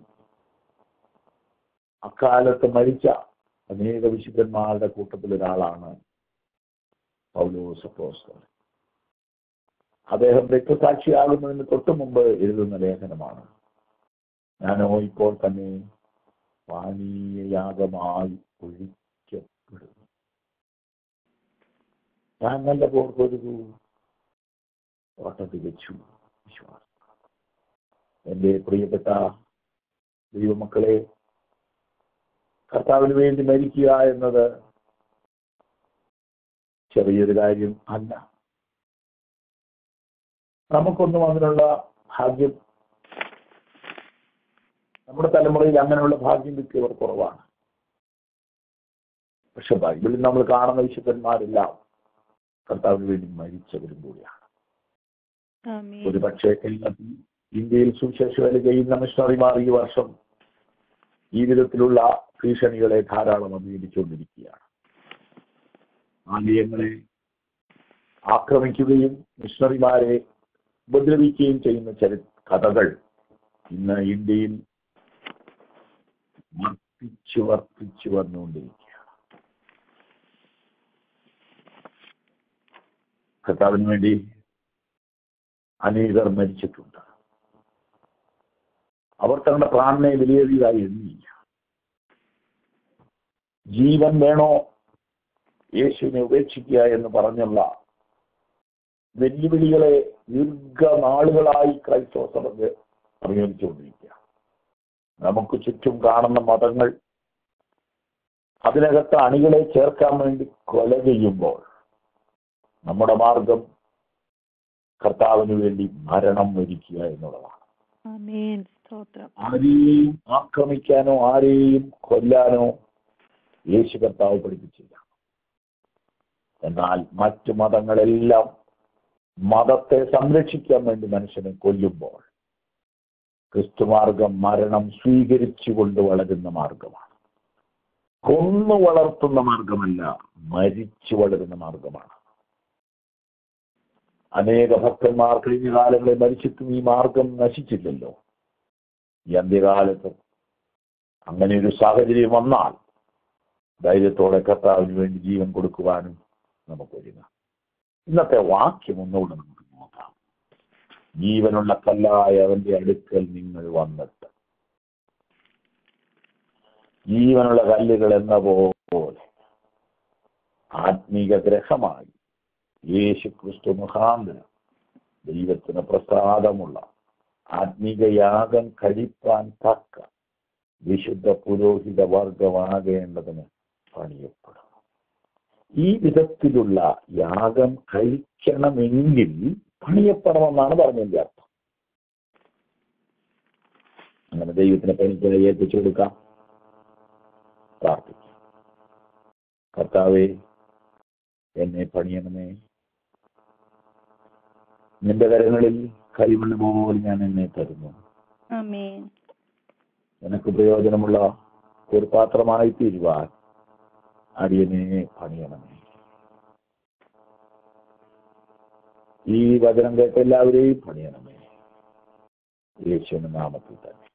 അക്കാലത്ത് മരിച്ച അനേക വിശുദ്ധന്മാരുടെ കൂട്ടത്തിൽ ഒരാളാണ് പൗലോസ് അപ്പോസ്തലൻ അദ്ദേഹം രക്തസാക്ഷിയാകുന്നതിന് തൊട്ടു മുമ്പ് എഴുതുന്ന ലേഖനമാണ് ഞാനോ ഇപ്പോൾ തന്നെ പാനീയയാഗമായി ഒഴിക്കപ്പെടുന്നു ഞാൻ നല്ല പോർക്കൊരു ഓട്ട തികച്ചു വിശ്വാസം എന്റെ പ്രിയപ്പെട്ട ദൈവമക്കളെ കർത്താവിന് വേണ്ടി മരിക്കുക എന്നത് ചെറിയൊരു കാര്യം അല്ല നമുക്കൊന്നും അതിനുള്ള ഭാഗ്യം നമ്മുടെ തലമുറയിൽ അങ്ങനെയുള്ള ഭാഗ്യം കിട്ടിയവർ കുറവാണ് പക്ഷെ ബൈബിളിൽ നമ്മൾ കാണുന്ന വിശുദ്ധന്മാരെല്ലാം കർത്താവിന് വേണ്ടി മരിച്ചവരും കൂടിയാണ് ആമേൻ ഒരു പക്ഷേ കേരളത്തിൽ ഇന്ത്യയിൽ സുവിശേഷ വേല ചെയ്യുന്ന മിഷണറിമാർ ഈ വർഷം ഈ വിധത്തിലുള്ള ഭീഷണികളെ ധാരാളം അഭിമുഖിച്ചുകൊണ്ടിരിക്കുകയാണ് ആലയങ്ങളെ ആക്രമിക്കുകയും മിഷണറിമാരെ ഉപദ്രവിക്കുകയും ചെയ്യുന്ന ചരി കഥകൾ ഇന്ന് ഇന്ത്യയിൽ വർദ്ധിച്ചു വർദ്ധിച്ചു വന്നുകൊണ്ടിരിക്കുകയാണ് കർത്താവിന് വേണ്ടി അനേകർ മരിച്ചിട്ടുണ്ട് അവർ തങ്ങളുടെ പ്രാണനെ വിലയേറിയതായി എണ്ണിയില്ല ജീവൻ വേണോ യേശുവിനെ ഉപേക്ഷിക്കുക എന്ന് പറഞ്ഞുള്ള വെല്ലുവിളികളെ ദീർഘനാളുകളായി ക്രൈസ്തവ സഭ പ്രയോഗിച്ചുകൊണ്ടിരിക്കുക നമുക്ക് ചുറ്റും കാണുന്ന മതങ്ങൾ അതിനകത്ത് അണികളെ ചേർക്കാൻ വേണ്ടി കൊല ചെയ്യുമ്പോൾ നമ്മുടെ മാർഗം കർത്താവിന് വേണ്ടി മരണം വരിക്കുക എന്നുള്ളതാണ് ആമേൻ സ്തോത്രം ആരെയും ആക്രമിക്കാനോ ആരെയും കൊല്ലാനോ യേശു കർത്താവ് പഠിപ്പിച്ചില്ല എന്നാൽ മറ്റു മതങ്ങളെല്ലാം മതത്തെ സംരക്ഷിക്കാൻ വേണ്ടി മനുഷ്യനെ കൊല്ലുമ്പോൾ ക്രിസ്തുമാർഗം മരണം സ്വീകരിച്ചുകൊണ്ട് വളരുന്ന മാർഗമാണ് കൊന്നു വളർത്തുന്ന മാർഗമല്ല മരിച്ചു വളരുന്ന മാർഗമാണ് അനേക ഭക്തന്മാർ കഴിഞ്ഞ കാലങ്ങളിൽ മരിച്ചിട്ടും ഈ മാർഗം നശിച്ചില്ലല്ലോ ഈ അന്ത്യകാലത്ത് അങ്ങനെ ഒരു സാഹചര്യം വന്നാൽ ധൈര്യത്തോടെ കർത്താവിന് വേണ്ടി ജീവൻ കൊടുക്കുവാനും നമുക്ക് ഒരുങ്ങാം ഇന്നത്തെ വാക്യം ഒന്നുകൂടെ നമുക്ക് നോക്കാം ജീവനുള്ള കല്ലായ അവന്റെ അടുക്കൽ നിങ്ങൾ വന്നിട്ട് ജീവനുള്ള കല്ലുകൾ എന്ന പോലെ ആത്മീക ഗ്രഹമായി യേശു ക്രിസ്തു മുഖാന്തരം ദൈവത്തിന് പ്രസാദമുള്ള ആത്മീക യാഗം കഴിപ്പാൻ തക്ക വിശുദ്ധ പുരോഹിത വർഗമാകേണ്ടതിന് പണിയപ്പെടും ഈ വിധത്തിലുള്ള യാഗം കഴിക്കണമെങ്കിൽ പണിയപ്പെടണമെന്നാണ് പറഞ്ഞതിന്റെ അർത്ഥം അങ്ങനെ ദൈവത്തിന് പണിക്ക് ഏൽപ്പിച്ചു കൊടുക്കാം പ്രാർത്ഥിക്കാം കർത്താവെ എന്നെ പണിയണമേ നിന്റെ കരങ്ങളിൽ കരിമണ്ണ് പോലെ ഞാൻ എന്നെ തരുന്നു ആമേൻ നിനക്ക് പ്രയോജനമുള്ള ഒരു പാത്രമായി തീരുവാൻ അടിയനെ പണിയണമേ ഈ വചനം കേട്ട എല്ലാവരെയും പണിയണമേ യേശുവിന്റെ നാമത്തിൽ തന്നെ